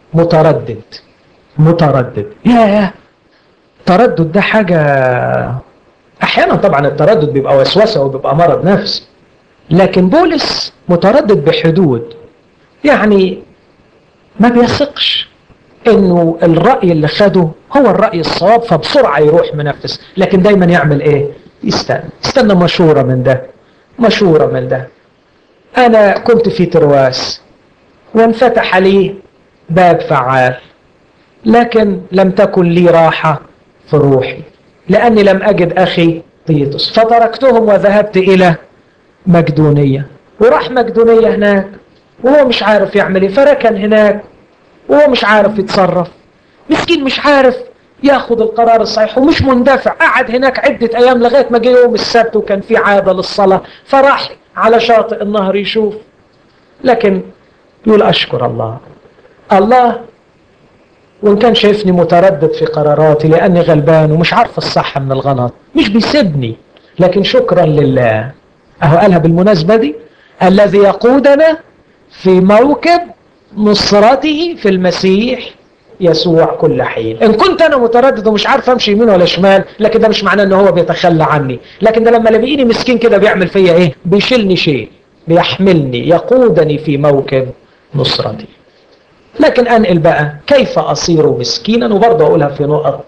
متردد متردد يا التردد ده حاجة أحيانا طبعا التردد بيبقى وسوسة وبيبقى مرض نفسي لكن بولس متردد بحدود يعني ما بيثقش انه الرأي اللي خده هو الرأي الصواب فبسرعة يروح منفذ لكن دايما يعمل ايه يستنى استنى مشورة من ده مشورة من ده انا كنت في ترواس وانفتح لي باب فعال لكن لم تكن لي راحة في روحي لأني لم أجد أخي تيتوس فتركتهم وذهبت إلى مقدونية وراح مقدونية هناك وهو مش عارف يعمل ايه فركن هناك وهو مش عارف يتصرف مسكين مش عارف ياخد القرار الصحيح ومش مندفع قعد هناك عدة أيام لغاية ما جه يوم السبت وكان في عادة للصلاة فراح على شاطئ النهر يشوف لكن يقول أشكر الله الله وإن كان شايفني متردد في قراراتي لأني غلبان ومش عارف الصح من الغلط مش بيسيبني لكن شكرا لله أهو قالها بالمناسبة دي الذي يقودنا في موكب نصرته في المسيح يسوع كل حين إن كنت أنا متردد ومش عارف أمشي يمين ولا شمال لكن ده مش معناه أنه هو بيتخلى عني لكن ده لما لقيني مسكين كده بيعمل فيا إيه بيشيلني شيء بيحملني يقودني في موكب نصرتي لكن أنقل بقى كيف أصير مسكينا وبرضه أقولها في نقط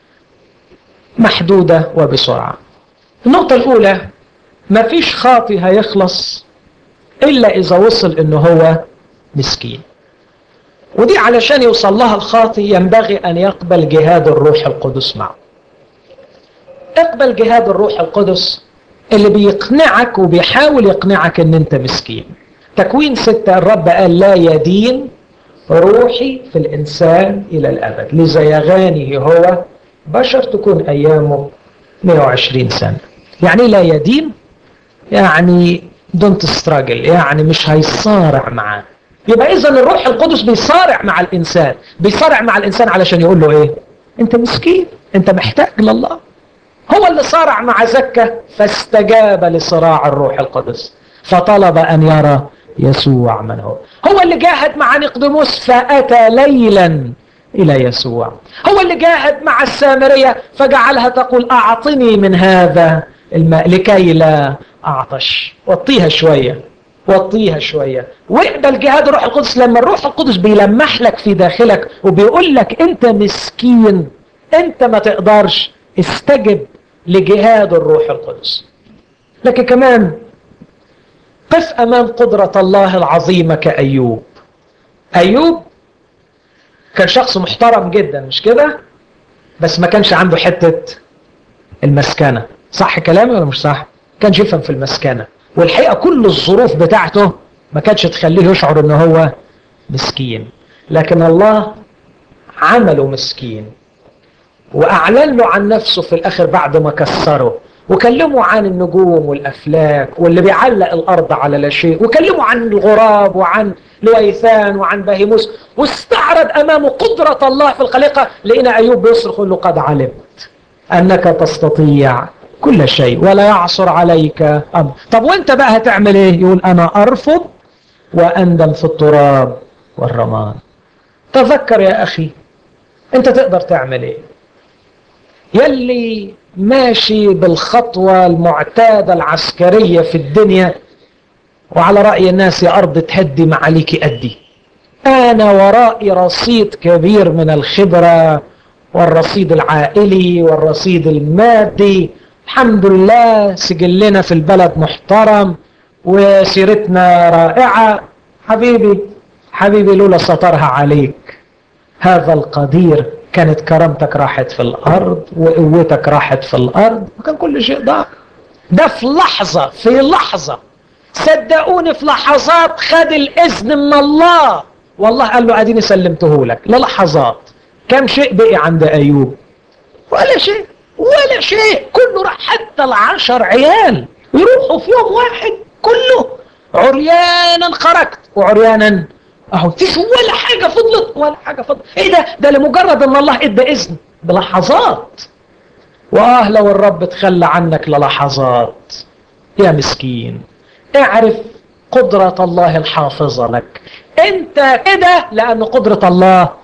محدودة وبسرعة النقطة الأولى مفيش خاطي هيخلص إلا إذا وصل إنه هو مسكين ودي علشان يوصل لها الخاطي ينبغي أن يقبل جهاد الروح القدس معه اقبل جهاد الروح القدس اللي بيقنعك وبيحاول يقنعك ان انت مسكين تكوين ستة الرب قال لا يدين روحي في الإنسان إلى الأبد لزيغانه هو بشر تكون أيامه 120 سنة يعني لا يدين يعني دونت ستراجل يعني مش هيصارع معاه يبقى إذا الروح القدس بيصارع مع الإنسان بيصارع مع الإنسان علشان يقول له إيه أنت مسكين أنت محتاج لله هو اللي صارع مع زكة فاستجاب لصراع الروح القدس فطلب أن يرى يسوع من هو هو اللي جاهد مع نقدموس فأتى ليلا إلى يسوع هو اللي جاهد مع السامرية فجعلها تقول أعطني من هذا الماء لكي لا أعطش وطيها شوية وطيها شوية واقبل جهاد الروح القدس لما الروح القدس بيلمح لك في داخلك وبيقول لك أنت مسكين أنت ما تقدرش استجب لجهاد الروح القدس لكن كمان قف أمام قدرة الله العظيمة كأيوب أيوب كان شخص محترم جدا مش كده بس ما كانش عنده حتة المسكنة صح كلامي ولا مش صح كان يفهم في المسكنة والحقيقة كل الظروف بتاعته ما كانتش تخليه يشعر ان هو مسكين لكن الله عمله مسكين واعلن له عن نفسه في الاخر بعد ما كسره وكلموا عن النجوم والافلاك واللي بيعلق الارض على لا شيء وكلموا عن الغراب وعن لويثان وعن بهيموس واستعرض امامه قدره الله في الخليقه لقينا ايوب بيصرخ له قد علمت انك تستطيع كل شيء ولا يعصر عليك امر طب وانت بقى هتعمل ايه يقول انا ارفض واندم في التراب والرماد تذكر يا اخي انت تقدر تعمل ايه يلي ماشي بالخطوة المعتادة العسكرية في الدنيا وعلى رأي الناس يا أرض تهدي ما عليك أدي أنا ورائي رصيد كبير من الخبرة والرصيد العائلي والرصيد المادي الحمد لله سجلنا في البلد محترم وسيرتنا رائعة حبيبي حبيبي لولا سطرها عليك هذا القدير كانت كرامتك راحت في الأرض وقوتك راحت في الأرض وكان كل شيء ضاع ده في لحظة في لحظة صدقوني في لحظات خد الإذن من الله والله قال له أديني سلمته لك للحظات كم شيء بقي عند أيوب ولا شيء ولا شيء كله راح حتى العشر عيال يروحوا في يوم واحد كله عريانا خرجت وعريانا اهو فيش ولا حاجة فضلت ولا حاجة فضلت ايه ده ده لمجرد ان الله ادى اذن بلحظات واه لو الرب تخلى عنك للحظات يا مسكين اعرف قدرة الله الحافظة لك انت كده لان قدرة الله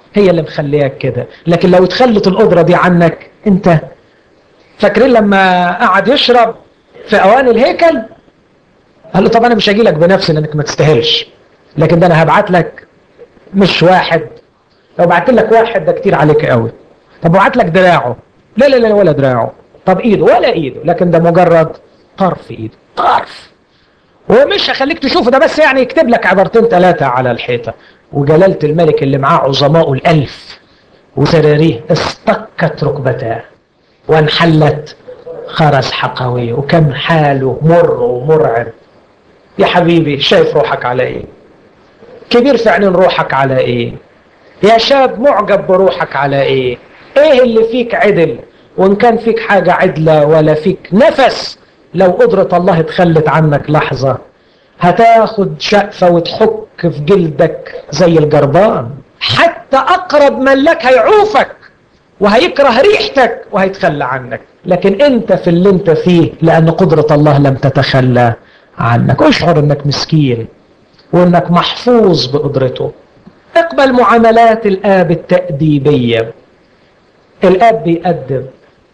هي اللي مخلياك كده لكن لو اتخلت القدرة دي عنك انت فاكرين لما قعد يشرب في اواني الهيكل قال له طب انا مش هاجي لك بنفسي لانك ما تستاهلش لكن ده انا هبعت لك مش واحد لو بعت لك واحد ده كتير عليك قوي طب بعت لك دراعه لا لا لا ولا دراعه طب ايده ولا ايده لكن ده مجرد طرف ايده طرف ومش هخليك تشوفه ده بس يعني يكتب لك عبارتين ثلاثة على الحيطة وجلالة الملك اللي معاه عظماء الألف وسراريه استكت ركبتاه وانحلت خرس حقوي وكم حاله مر ومرعب يا حبيبي شايف روحك على ايه كبير في عينين روحك على ايه يا شاب معجب بروحك على ايه ايه اللي فيك عدل وان كان فيك حاجة عدلة ولا فيك نفس لو قدرة الله اتخلت عنك لحظة هتاخد شقفة وتحك في جلدك زي الجربان حتى اقرب من لك هيعوفك وهيكره ريحتك وهيتخلى عنك لكن انت في اللي انت فيه لان قدرة الله لم تتخلى عنك اشعر انك مسكين وانك محفوظ بقدرته اقبل معاملات الاب التأديبية الاب بيقدم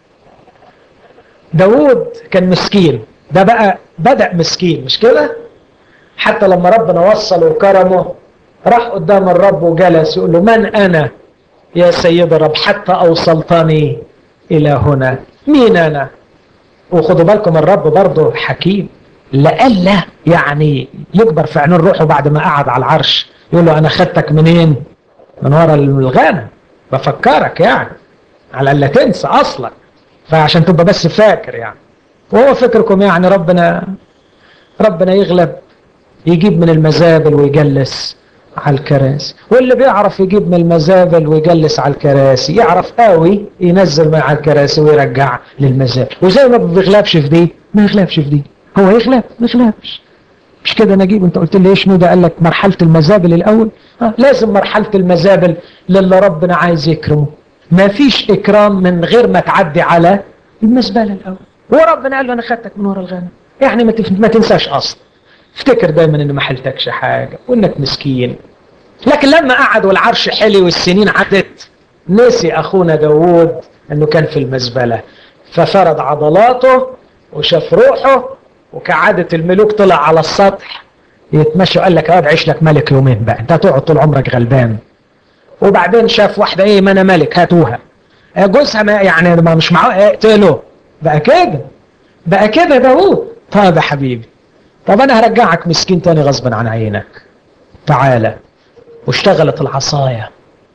داود كان مسكين ده بقى بدأ مسكين مش كده حتى لما ربنا وصل وكرمه راح قدام الرب وجلس يقول له من انا يا سيد الرب حتى اوصلتني الى هنا مين انا وخدوا بالكم الرب برضه حكيم لألا يعني يكبر في عينين روحه بعد ما قعد على العرش يقول له انا خدتك منين من ورا الغنم بفكرك يعني على الا تنسى اصلا فعشان تبقى بس فاكر يعني وهو فكركم يعني ربنا ربنا يغلب يجيب من المزابل ويجلس على الكراسي واللي بيعرف يجيب من المزابل ويجلس على الكراسي يعرف قوي ينزل من على الكراسي ويرجع للمزابل وزي ما بيغلبش في دي ما يغلبش في دي هو يغلب ما يغلبش مش كده نجيب انت قلت لي ايش ده قال لك مرحله المزابل الاول آه لازم مرحله المزابل للي ربنا عايز يكرمه ما فيش اكرام من غير ما تعدي على المزبله الاول وربنا قال له انا خدتك من ورا الغنم يعني ما, تف... ما تنساش اصلا افتكر دايما ان ما حلتكش حاجه وانك مسكين لكن لما قعد والعرش حلي والسنين عدت نسي اخونا داوود انه كان في المزبله ففرد عضلاته وشاف روحه وكعادة الملوك طلع على السطح يتمشى وقال لك اقعد عيش لك ملك يومين بقى انت هتقعد طول عمرك غلبان وبعدين شاف واحده ايه ما انا ملك هاتوها جوزها ما يعني ما مش معاه اقتله بقى كده بقى كده داوود طب يا حبيبي طب انا هرجعك مسكين تاني غصبا عن عينك تعالى واشتغلت العصاية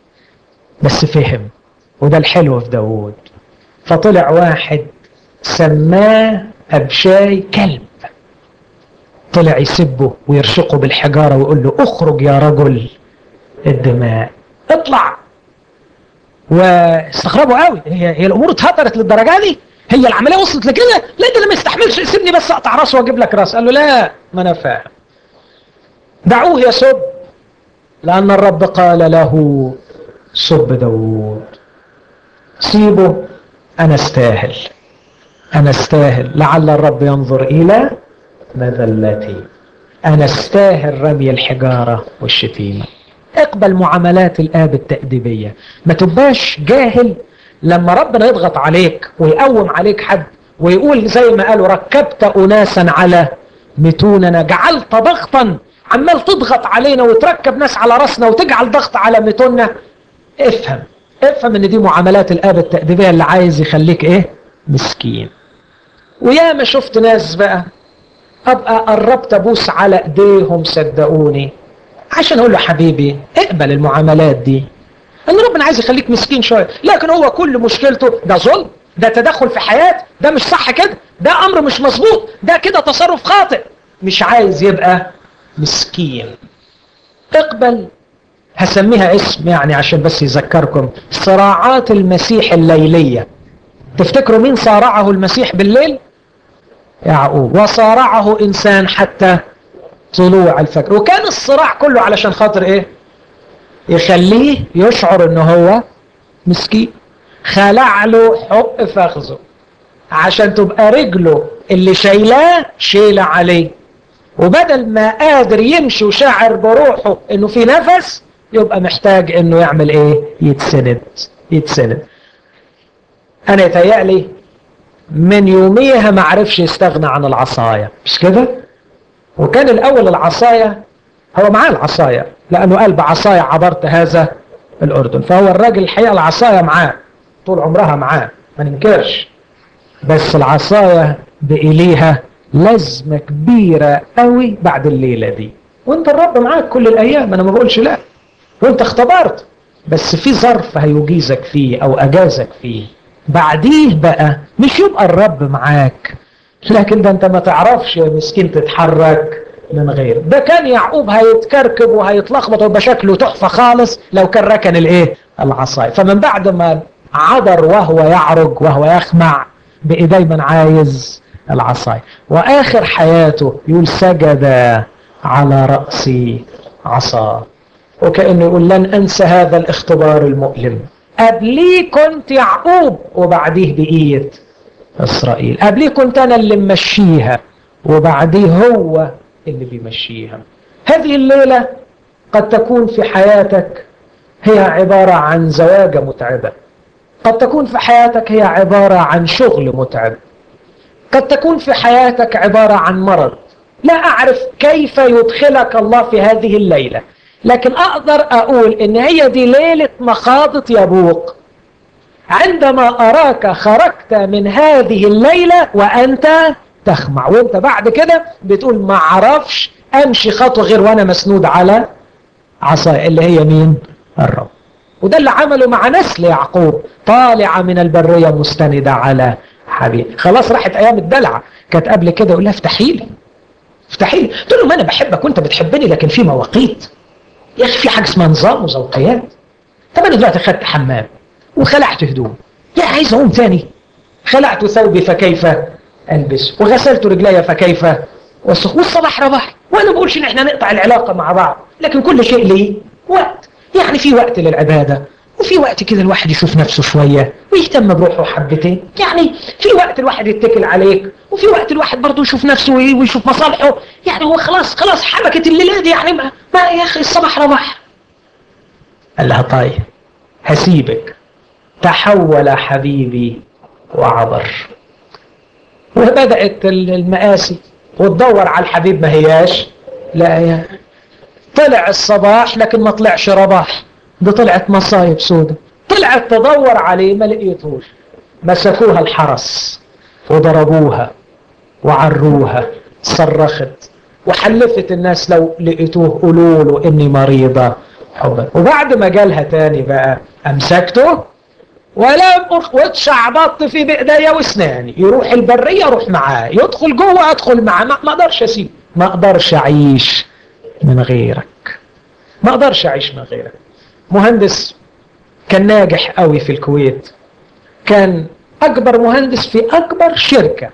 بس فهم وده الحلو في داوود فطلع واحد سماه أبشاي كلب طلع يسبه ويرشقه بالحجارة ويقول له اخرج يا رجل الدماء اطلع واستغربوا قوي هي, هي الامور اتهدرت للدرجه دي هي العمليه وصلت لكده لا ده ما يستحملش سيبني بس اقطع راسه واجيب لك راس قال له لا ما انا فاهم دعوه يسب لان الرب قال له سب داوود سيبه انا استاهل انا استاهل لعل الرب ينظر الى مذلتي انا استاهل رمي الحجاره والشتيمه اقبل معاملات الاب التاديبيه ما تبقاش جاهل لما ربنا يضغط عليك ويقوم عليك حد ويقول زي ما قالوا ركبت اناسا على متوننا جعلت ضغطا عمال تضغط علينا وتركب ناس على راسنا وتجعل ضغط على متوننا افهم افهم ان دي معاملات الاب التاديبيه اللي عايز يخليك ايه مسكين ويا ما شفت ناس بقى ابقى قربت ابوس على ايديهم صدقوني عشان اقول له حبيبي اقبل المعاملات دي ان ربنا عايز يخليك مسكين شويه لكن هو كل مشكلته ده ظلم ده تدخل في حياه ده مش صح كده ده امر مش مظبوط ده كده تصرف خاطئ مش عايز يبقى مسكين اقبل هسميها اسم يعني عشان بس يذكركم صراعات المسيح الليليه تفتكروا مين صارعه المسيح بالليل يعقوب وصارعه انسان حتى طلوع الفجر وكان الصراع كله علشان خاطر ايه يخليه يشعر ان هو مسكين خلع له حق فخذه عشان تبقى رجله اللي شايلاه شيلة عليه وبدل ما قادر يمشي وشاعر بروحه انه في نفس يبقى محتاج انه يعمل ايه يتسند يتسند انا يتهيألي من يوميها ما عرفش يستغنى عن العصاية مش كده وكان الاول العصاية هو معاه العصاية لانه قال بعصاية عبرت هذا الاردن فهو الراجل الحقيقة العصاية معاه طول عمرها معاه ما ننكرش بس العصاية بإليها لازمة كبيرة قوي بعد الليلة دي وانت الرب معاك كل الايام انا ما بقولش لا وانت اختبرت بس في ظرف هيجيزك فيه او اجازك فيه بعديه بقى مش يبقى الرب معاك لكن ده انت ما تعرفش يا مسكين تتحرك من غير ده كان يعقوب هيتكركب وهيتلخبط ويبقى شكله تحفه خالص لو كان ركن الايه العصايه فمن بعد ما عبر وهو يعرج وهو يخمع بقي دايما عايز العصايه واخر حياته يقول سجد على راسي عصا وكانه يقول لن انسى هذا الاختبار المؤلم قبليه كنت يعقوب وبعديه بقيت اسرائيل قبليه كنت انا اللي ممشيها وبعديه هو اللي بيمشيها هذه الليله قد تكون في حياتك هي عباره عن زواجه متعبه قد تكون في حياتك هي عباره عن شغل متعب قد تكون في حياتك عباره عن مرض لا اعرف كيف يدخلك الله في هذه الليله لكن اقدر اقول ان هي دي ليله مخاضه يبوق عندما اراك خرجت من هذه الليله وانت تخمع وانت بعد كده بتقول ما اعرفش امشي خطوه غير وانا مسنود على عصاي اللي هي مين الرب وده اللي عمله مع نسل يعقوب طالعه من البريه مستنده على حبيب خلاص راحت ايام الدلع كانت قبل كده يقول لها افتحي لي افتحي لي قلت له ما انا بحبك وانت بتحبني لكن في مواقيت يا اخي في حاجه اسمها نظام وذوقيات طب انا دلوقتي خدت حمام وخلعت هدوم يا عايز اقوم تاني خلعت ثوبي فكيف البس وغسلت رجلي فكيف وسخ والصباح رباح وانا ما بقولش ان احنا نقطع العلاقه مع بعض لكن كل شيء ليه وقت يعني في وقت للعباده وفي وقت كده الواحد يشوف نفسه شويه ويهتم بروحه حبتين يعني في وقت الواحد يتكل عليك وفي وقت الواحد برضه يشوف نفسه ويشوف مصالحه يعني هو خلاص خلاص حبكت الليله دي يعني ما, ما يا اخي الصباح رباح قال لها طيب هسيبك تحول حبيبي وعبر وبدأت المآسي وتدور على الحبيب ما هياش لا يا طلع الصباح لكن ما طلعش رباح ده طلعت مصايب سودة طلعت تدور عليه ما لقيتوش مسكوها الحرس وضربوها وعروها صرخت وحلفت الناس لو لقيتوه قولوا له اني مريضة حبا وبعد ما جالها تاني بقى امسكته ولم واتشعبطت في بايديا واسناني يروح البريه اروح معاه يدخل جوه ادخل معاه ما اقدرش اسيب ما اقدرش اعيش من غيرك ما اقدرش اعيش من غيرك مهندس كان ناجح قوي في الكويت كان اكبر مهندس في اكبر شركه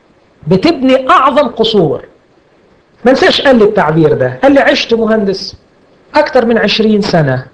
بتبني اعظم قصور ما انساش قال لي التعبير ده قال لي عشت مهندس اكتر من عشرين سنه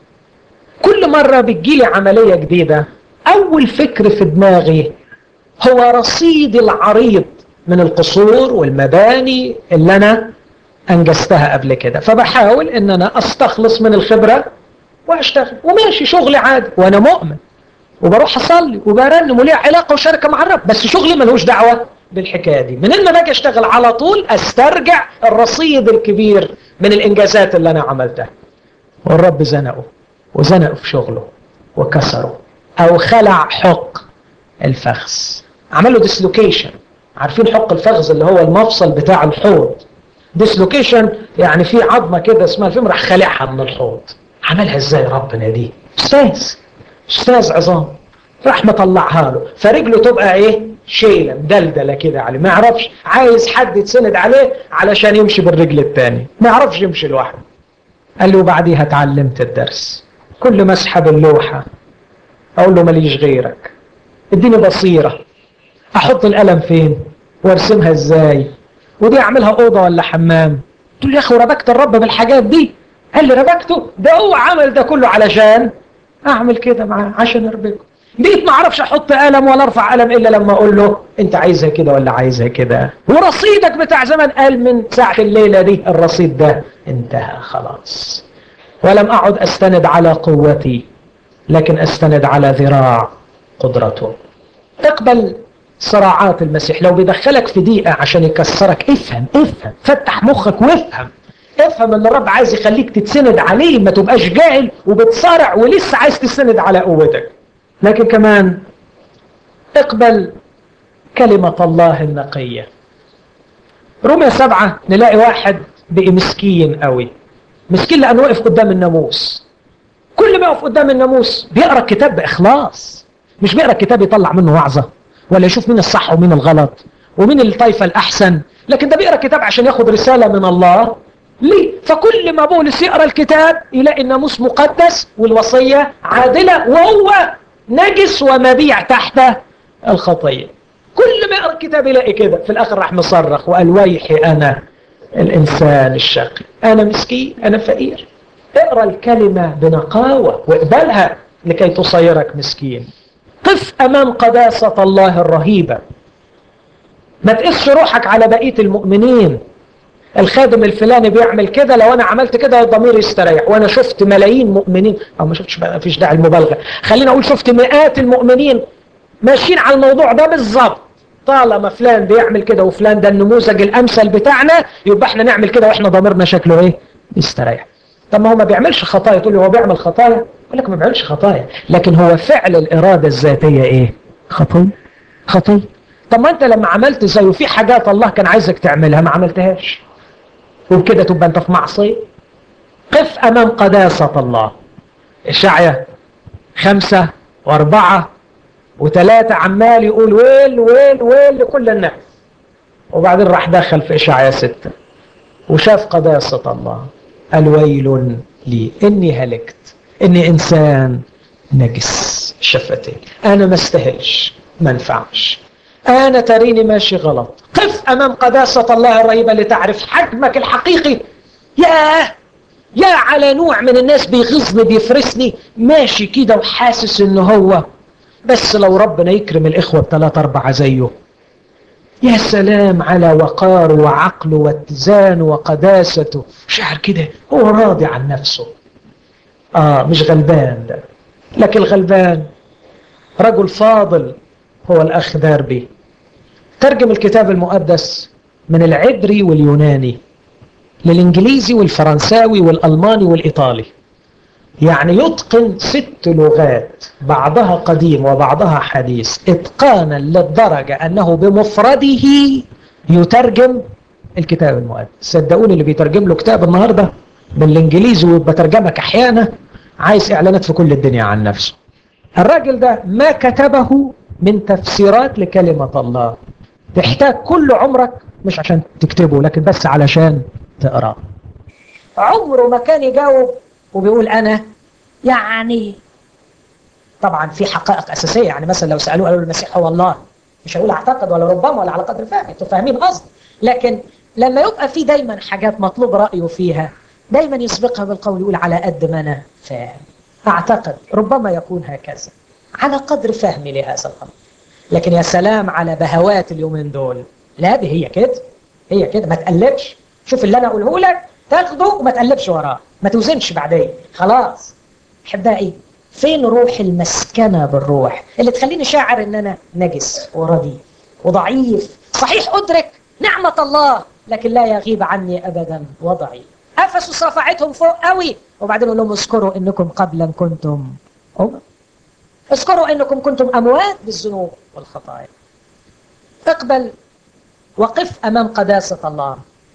كل مره بتجيلي عمليه جديده أول فكر في دماغي هو رصيد العريض من القصور والمباني اللي أنا أنجزتها قبل كده فبحاول أن أنا أستخلص من الخبرة وأشتغل وماشي شغلي عادي وأنا مؤمن وبروح أصلي وبرنم وليه علاقة وشركة مع الرب بس شغلي ملوش دعوة بالحكاية دي من ما باجي أشتغل على طول أسترجع الرصيد الكبير من الإنجازات اللي أنا عملتها والرب زنقه وزنقه في شغله وكسره او خلع حق الفخذ عمل له ديسلوكيشن عارفين حق الفخذ اللي هو المفصل بتاع الحوض ديسلوكيشن يعني في عظمه كده اسمها الفم راح خلعها من الحوض عملها ازاي ربنا دي استاذ استاذ عظام راح مطلعها له فرجله تبقى ايه شيله مدلدله كده عليه ما يعرفش عايز حد يتسند عليه علشان يمشي بالرجل الثاني ما يعرفش يمشي لوحده قال له بعديها اتعلمت الدرس كل ما اسحب اللوحه اقول له ماليش غيرك اديني بصيرة احط القلم فين وارسمها ازاي ودي اعملها اوضة ولا حمام تقول يا اخي ربكت الرب بالحاجات دي قال لي ربكته ده هو عمل ده كله علشان اعمل كده معاه عشان اربكه بقيت ما اعرفش احط قلم ولا ارفع قلم الا لما اقول له انت عايزها كده ولا عايزها كده ورصيدك بتاع زمان قال من ساعة الليلة دي الرصيد ده انتهى خلاص ولم أعد أستند على قوتي لكن أستند على ذراع قدرته اقبل صراعات المسيح لو بيدخلك في دقيقة عشان يكسرك افهم افهم فتح مخك وافهم افهم ان الرب عايز يخليك تتسند عليه ما تبقاش جاهل وبتصارع ولسه عايز تستند على قوتك لكن كمان اقبل كلمة الله النقية رومية سبعة نلاقي واحد بقي مسكين قوي مسكين لأنه وقف قدام الناموس كل ما يقف قدام الناموس بيقرأ الكتاب بإخلاص مش بيقرأ الكتاب يطلع منه وعظة ولا يشوف مين الصح ومين الغلط ومين الطائفة الأحسن لكن ده بيقرأ الكتاب عشان ياخد رسالة من الله ليه؟ فكل ما بولس يقرأ الكتاب يلاقي الناموس مقدس والوصية عادلة وهو نجس ومبيع تحت الخطية كل ما يقرأ الكتاب يلاقي كده في الآخر راح مصرخ وقال ويحي أنا الإنسان الشقي أنا مسكين أنا فقير اقرأ الكلمة بنقاوة واقبلها لكي تصيرك مسكين قف أمام قداسة الله الرهيبة ما تقسش روحك على بقية المؤمنين الخادم الفلاني بيعمل كده لو انا عملت كده الضمير يستريح وانا شفت ملايين مؤمنين او ما شفتش بقى فيش داعي المبالغه خلينا اقول شفت مئات المؤمنين ماشيين على الموضوع ده بالظبط طالما فلان بيعمل كده وفلان ده النموذج الامثل بتاعنا يبقى احنا نعمل كده واحنا ضميرنا شكله ايه يستريح طب ما هو ما بيعملش خطايا تقول لي هو بيعمل خطايا يقول لك ما بيعملش خطايا لكن هو فعل الاراده الذاتيه ايه خطيه خطيه طب ما انت لما عملت زيه وفي حاجات الله كان عايزك تعملها ما عملتهاش وبكده تبقى انت في معصيه قف امام قداسه الله اشعيا خمسة واربعة وثلاثة عمال يقول ويل ويل ويل لكل الناس وبعدين راح دخل في اشعيا ستة وشاف قداسة الله قال ويل لي اني هلكت اني انسان نجس شفتين انا ما استاهلش ما انفعش أنا تريني ماشي غلط قف أمام قداسة الله الرهيبة لتعرف حجمك الحقيقي ياه يا على نوع من الناس بيغيظني بيفرسني ماشي كده وحاسس انه هو بس لو ربنا يكرم الإخوة بثلاثة أربعة زيه يا سلام على وقاره وعقله واتزانه وقداسته شعر كده هو راضي عن نفسه آه مش غلبان ده لكن الغلبان رجل فاضل هو الأخ داربي ترجم الكتاب المقدس من العبري واليوناني للإنجليزي والفرنساوي والألماني والإيطالي يعني يتقن ست لغات بعضها قديم وبعضها حديث إتقانا للدرجة أنه بمفرده يترجم الكتاب المقدس صدقوني اللي بيترجم له كتاب النهاردة بالإنجليزي وبترجمك أحيانا عايز إعلانات في كل الدنيا عن نفسه الراجل ده ما كتبه من تفسيرات لكلمة الله تحتاج كل عمرك مش عشان تكتبه لكن بس علشان تقرأ عمره ما كان يجاوب وبيقول أنا يعني طبعا في حقائق أساسية يعني مثلا لو سألوه قالوا المسيح هو الله مش هيقول أعتقد ولا ربما ولا على قدر فهم انتوا فاهمين قصد لكن لما يبقى في دايما حاجات مطلوب رأيه فيها دايما يسبقها بالقول يقول على قد ما أنا فاهم أعتقد ربما يكون هكذا على قدر فهمي لهذا الأمر لكن يا سلام على بهوات اليومين دول لا دي هي كده هي كده ما تقلبش شوف اللي انا اقوله لك تاخده وما تقلبش وراه ما توزنش بعدين خلاص احبائي فين روح المسكنة بالروح اللي تخليني شاعر ان انا نجس ورديء وضعيف صحيح ادرك نعمة الله لكن لا يغيب عني ابدا وضعي افسس رفعتهم فوق قوي وبعدين اقول لهم اذكروا انكم قبلا كنتم أمم اذكروا انكم كنتم اموات بالذنوب والخطايا اقبل وقف امام قداسه الله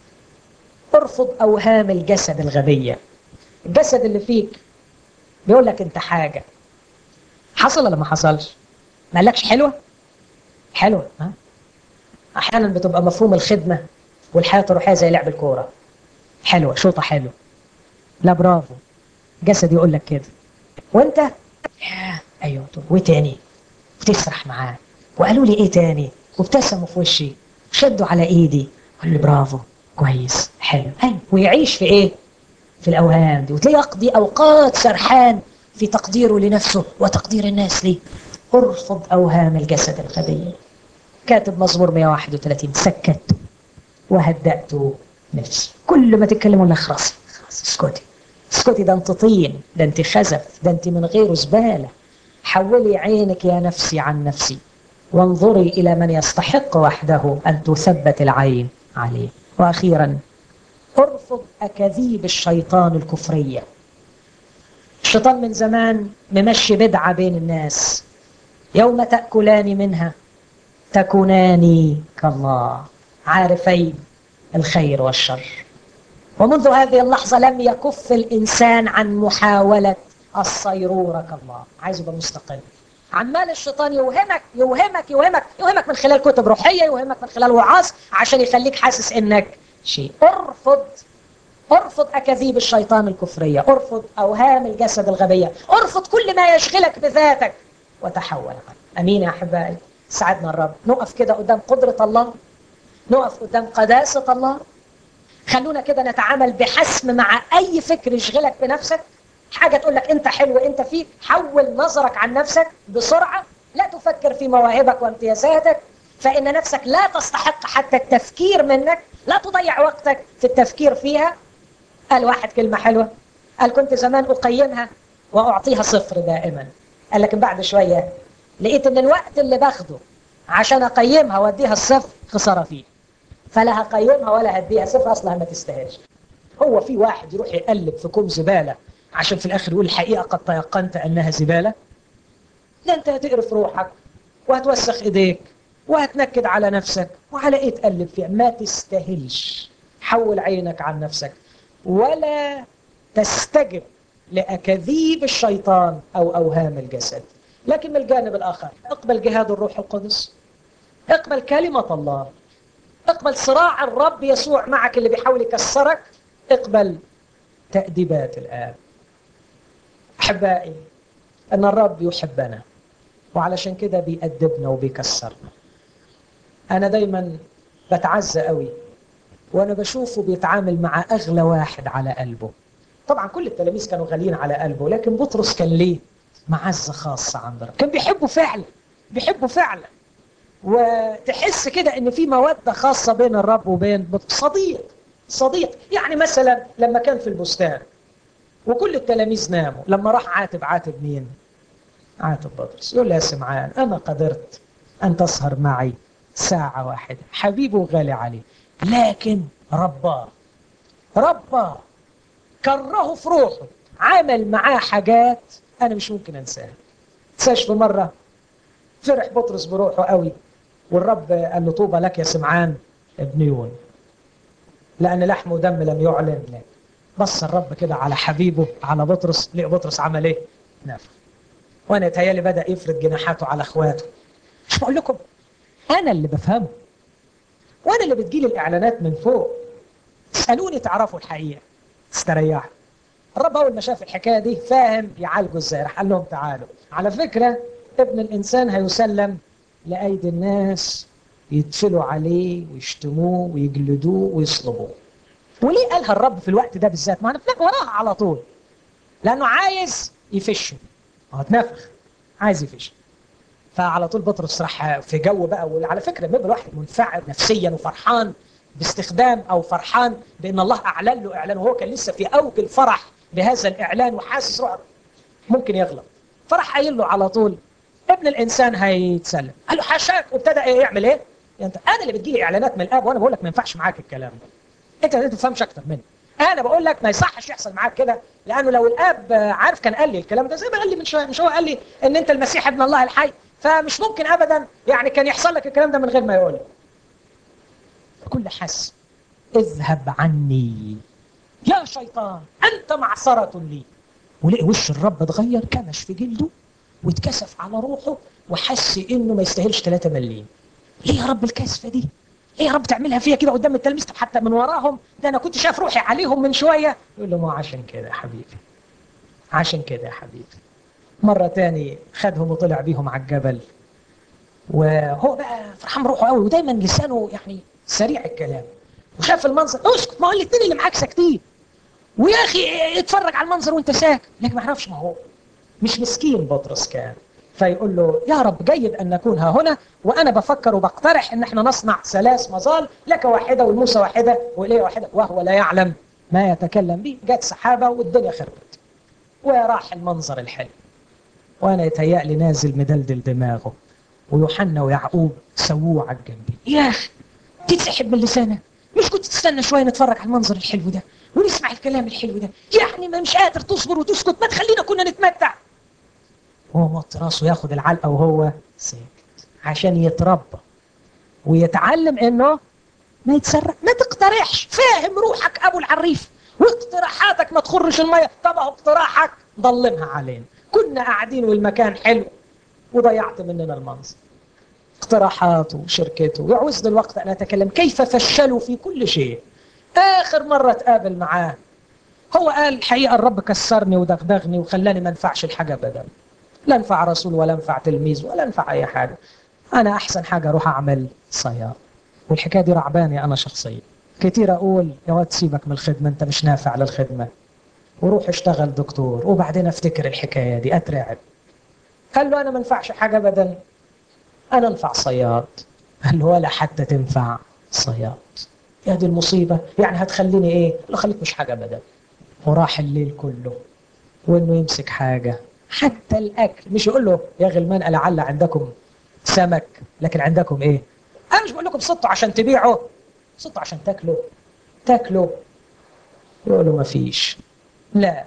ارفض اوهام الجسد الغبيه الجسد اللي فيك بيقول لك انت حاجه حصل ولا ما حصلش ما قالكش حلوه حلوه ها احيانا بتبقى مفهوم الخدمه والحياه الروحيه زي لعب الكوره حلوه شوطه حلوه لا برافو جسد يقول لك كده وانت ياه ايوه طب وايه تاني وتسرح معاه وقالوا لي ايه تاني وابتسموا في وشي وشدوا على ايدي قال لي برافو كويس حلو حلو ويعيش في ايه في الاوهام دي وتلاقيه يقضي اوقات سرحان في تقديره لنفسه وتقدير الناس ليه ارفض اوهام الجسد الغبيه كاتب مزمور 131 سكت وهدأت نفسي كل ما تتكلم ولا خلاص خلاص اسكتي اسكتي ده انت طين ده انت خزف ده انت من غيره زباله حولي عينك يا نفسي عن نفسي وانظري الى من يستحق وحده ان تثبت العين عليه واخيرا ارفض اكاذيب الشيطان الكفريه الشيطان من زمان ممشي بدعه بين الناس يوم تاكلان منها تكونان كالله عارفين الخير والشر ومنذ هذه اللحظة لم يكف الإنسان عن محاولة الصيرورة كالله عايز يبقى مستقل عمال الشيطان يوهمك يوهمك يوهمك يوهمك من خلال كتب روحية يوهمك من خلال وعاظ عشان يخليك حاسس انك شيء ارفض ارفض اكاذيب الشيطان الكفرية ارفض اوهام الجسد الغبية ارفض كل ما يشغلك بذاتك وتحول عنه امين يا احبائي ساعدنا الرب نقف كده قدام قدرة الله نقف قدام قداسة الله خلونا كده نتعامل بحسم مع اي فكر يشغلك بنفسك حاجه تقول لك انت حلو انت فيك حول نظرك عن نفسك بسرعه لا تفكر في مواهبك وامتيازاتك فان نفسك لا تستحق حتى التفكير منك لا تضيع وقتك في التفكير فيها قال واحد كلمه حلوه قال كنت زمان اقيمها واعطيها صفر دائما قال لكن بعد شويه لقيت ان الوقت اللي باخده عشان اقيمها واديها الصفر خساره فيه فلا هقيمها ولا هديها صفر اصلها ما تستاهلش هو في واحد يروح يقلب في كوم زباله عشان في الاخر يقول الحقيقه قد تيقنت انها زباله لا انت هتقرف روحك وهتوسخ ايديك وهتنكد على نفسك وعلى ايه تقلب فيها ما تستاهلش حول عينك عن نفسك ولا تستجب لاكاذيب الشيطان او اوهام الجسد لكن من الجانب الاخر اقبل جهاد الروح القدس اقبل كلمه الله اقبل صراع الرب يسوع معك اللي بيحاول يكسرك اقبل تأديبات الآب أحبائي أن الرب يحبنا وعلشان كده بيأدبنا وبيكسرنا أنا دايما بتعزى قوي وأنا بشوفه بيتعامل مع أغلى واحد على قلبه طبعا كل التلاميذ كانوا غاليين على قلبه لكن بطرس كان ليه معزة خاصة عند الرب كان بيحبه فعلا بيحبه فعلا وتحس كده ان في موده خاصه بين الرب وبين صديق صديق يعني مثلا لما كان في البستان وكل التلاميذ ناموا لما راح عاتب عاتب مين عاتب بطرس يقول له يا سمعان انا قدرت ان تسهر معي ساعه واحده حبيبه غالي عليه لكن رباه رباه كرهه في روحه عمل معاه حاجات انا مش ممكن انساها تنساش في مره فرح بطرس بروحه قوي والرب قال له طوبى لك يا سمعان ابن يون لأن لحم ودم لم يعلن لك بص الرب كده على حبيبه على بطرس لقى بطرس عمل ايه؟ نفخ وانا يتهيألي بدأ يفرد جناحاته على اخواته مش بقول لكم انا اللي بفهمه وانا اللي بتجيلي الاعلانات من فوق اسالوني تعرفوا الحقيقه استريحوا الرب اول ما شاف الحكايه دي فاهم يعالجوا ازاي راح قال لهم تعالوا على فكره ابن الانسان هيسلم لايدي الناس يتفلوا عليه ويشتموه ويجلدوه ويصلبوه وليه قالها الرب في الوقت ده بالذات ما هنفلق وراها على طول لانه عايز يفشه هو اتنفخ عايز يفش فعلى طول بطرس راح في جو بقى وعلى فكره بيبقى الواحد منفعل نفسيا وفرحان باستخدام او فرحان بان الله اعلن له اعلان وهو كان لسه في اوج الفرح بهذا الاعلان وحاسس روحه ممكن يغلط فراح قايل له على طول ابن الانسان هيتسلم قال له حاشاك وابتدى ايه يعمل ايه؟ يعني انا اللي بتجيلي اعلانات من الاب وانا بقول لك ما ينفعش معاك الكلام ده انت ما تفهمش اكتر مني انا بقول لك ما يصحش يحصل معاك كده لانه لو الاب عارف كان قال لي الكلام ده زي ما قال لي من شويه مش هو قال لي ان انت المسيح ابن الله الحي فمش ممكن ابدا يعني كان يحصل لك الكلام ده من غير ما يقول لي كل حس اذهب عني يا شيطان انت معصره لي ولقي وش الرب اتغير كمش في جلده واتكسف على روحه وحس انه ما يستاهلش 3 مليم ليه يا رب الكسفه دي ليه يا رب تعملها فيها كده قدام التلاميذ حتى من وراهم ده انا كنت شايف روحي عليهم من شويه يقول له ما عشان كده يا حبيبي عشان كده يا حبيبي مرة تاني خدهم وطلع بيهم على الجبل وهو بقى فرحان بروحه قوي ودايما لسانه يعني سريع الكلام وشاف المنظر اسكت ما هو الاثنين اللي معاك ساكتين ويا اخي اتفرج على المنظر وانت ساكت لكن ما يعرفش ما هو مش مسكين بطرس كان فيقول له يا رب جيد ان نكون ها هنا وانا بفكر وبقترح ان احنا نصنع ثلاث مظال لك واحده ولموسى واحده واليه واحده وهو لا يعلم ما يتكلم به جت سحابة والدنيا خربت وراح المنظر الحلو وأنا يتهيألي نازل مدلدل دماغه ويوحنا ويعقوب سووه على الجنب يا أخي تتسحب من لسانك مش كنت تستنى شوية نتفرج على المنظر الحلو ده ونسمع الكلام الحلو ده يعني ما مش قادر تصبر وتسكت ما تخلينا كنا نتمتع وهو موطي راسه ياخد العلقة وهو ساكت عشان يتربى ويتعلم انه ما يتسرع ما تقترحش فاهم روحك ابو العريف واقتراحاتك ما تخرش الميه طب اهو اقتراحك ضلمها علينا كنا قاعدين والمكان حلو وضيعت مننا المنظر اقتراحاته وشركته يعوزني الوقت ان اتكلم كيف فشلوا في كل شيء اخر مره اتقابل معاه هو قال الحقيقه الرب كسرني ودغدغني وخلاني ما انفعش الحاجه بدل لا انفع رسول ولا انفع تلميذ ولا انفع اي حاجه انا احسن حاجه اروح اعمل صياد والحكايه دي رعباني انا شخصيا كتير اقول يا واد سيبك من الخدمه انت مش نافع للخدمه وروح اشتغل دكتور وبعدين افتكر الحكايه دي اترعب قال له انا ما انفعش حاجه ابدا انا انفع صياد قال له ولا حتى تنفع صياد يا دي المصيبه يعني هتخليني ايه؟ قال له خليك مش حاجه ابدا وراح الليل كله وانه يمسك حاجه حتى الاكل مش يقول له يا غلمان لعل عندكم سمك لكن عندكم ايه؟ انا مش بقول لكم صدتوا عشان تبيعوا صدتوا عشان تاكلوا تاكلوا يقولوا ما فيش لا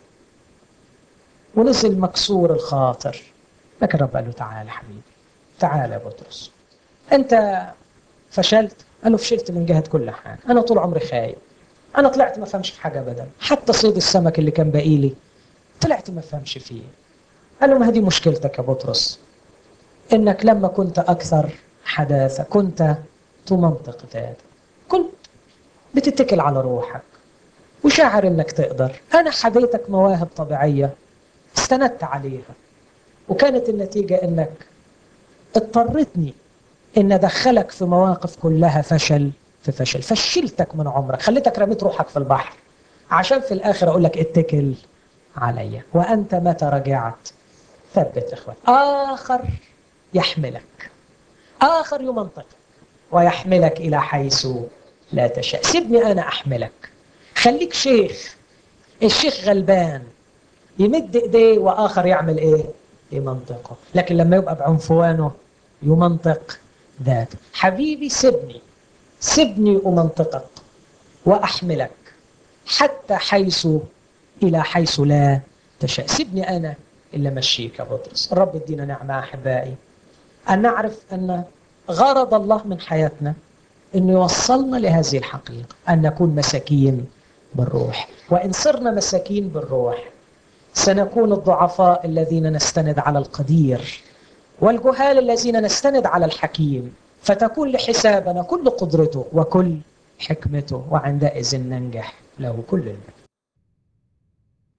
ونزل مكسور الخاطر لكن رب قال له تعالى حبيبي تعالى يا بطرس انت فشلت قال له فشلت من جهه كل حاجه انا طول عمري خايب انا طلعت ما فهمش في حاجه ابدا حتى صيد السمك اللي كان باقي لي طلعت ما فهمش فيه قال له ما هذه مشكلتك يا بطرس انك لما كنت اكثر حداثه كنت تمنطق ذاتك كنت بتتكل على روحك وشاعر انك تقدر انا حديتك مواهب طبيعيه استندت عليها وكانت النتيجه انك اضطرتني ان ادخلك في مواقف كلها فشل في فشل فشلتك من عمرك خليتك رميت روحك في البحر عشان في الاخر اقول لك اتكل عليا وانت متى رجعت ثبت اخوات اخر يحملك اخر يمنطقك ويحملك الى حيث لا تشاء سيبني انا احملك خليك شيخ الشيخ غلبان يمد ايديه واخر يعمل ايه يمنطقه لكن لما يبقى بعنفوانه يمنطق ذاته حبيبي سيبني سيبني امنطقك واحملك حتى حيث الى حيث لا تشاء سيبني انا اللي امشيك يا بطرس الرب يدينا نعمه احبائي ان نعرف ان غرض الله من حياتنا انه يوصلنا لهذه الحقيقه ان نكون مساكين بالروح وان صرنا مساكين بالروح سنكون الضعفاء الذين نستند على القدير والجهال الذين نستند على الحكيم فتكون لحسابنا كل قدرته وكل حكمته وعندئذ ننجح له كل المجد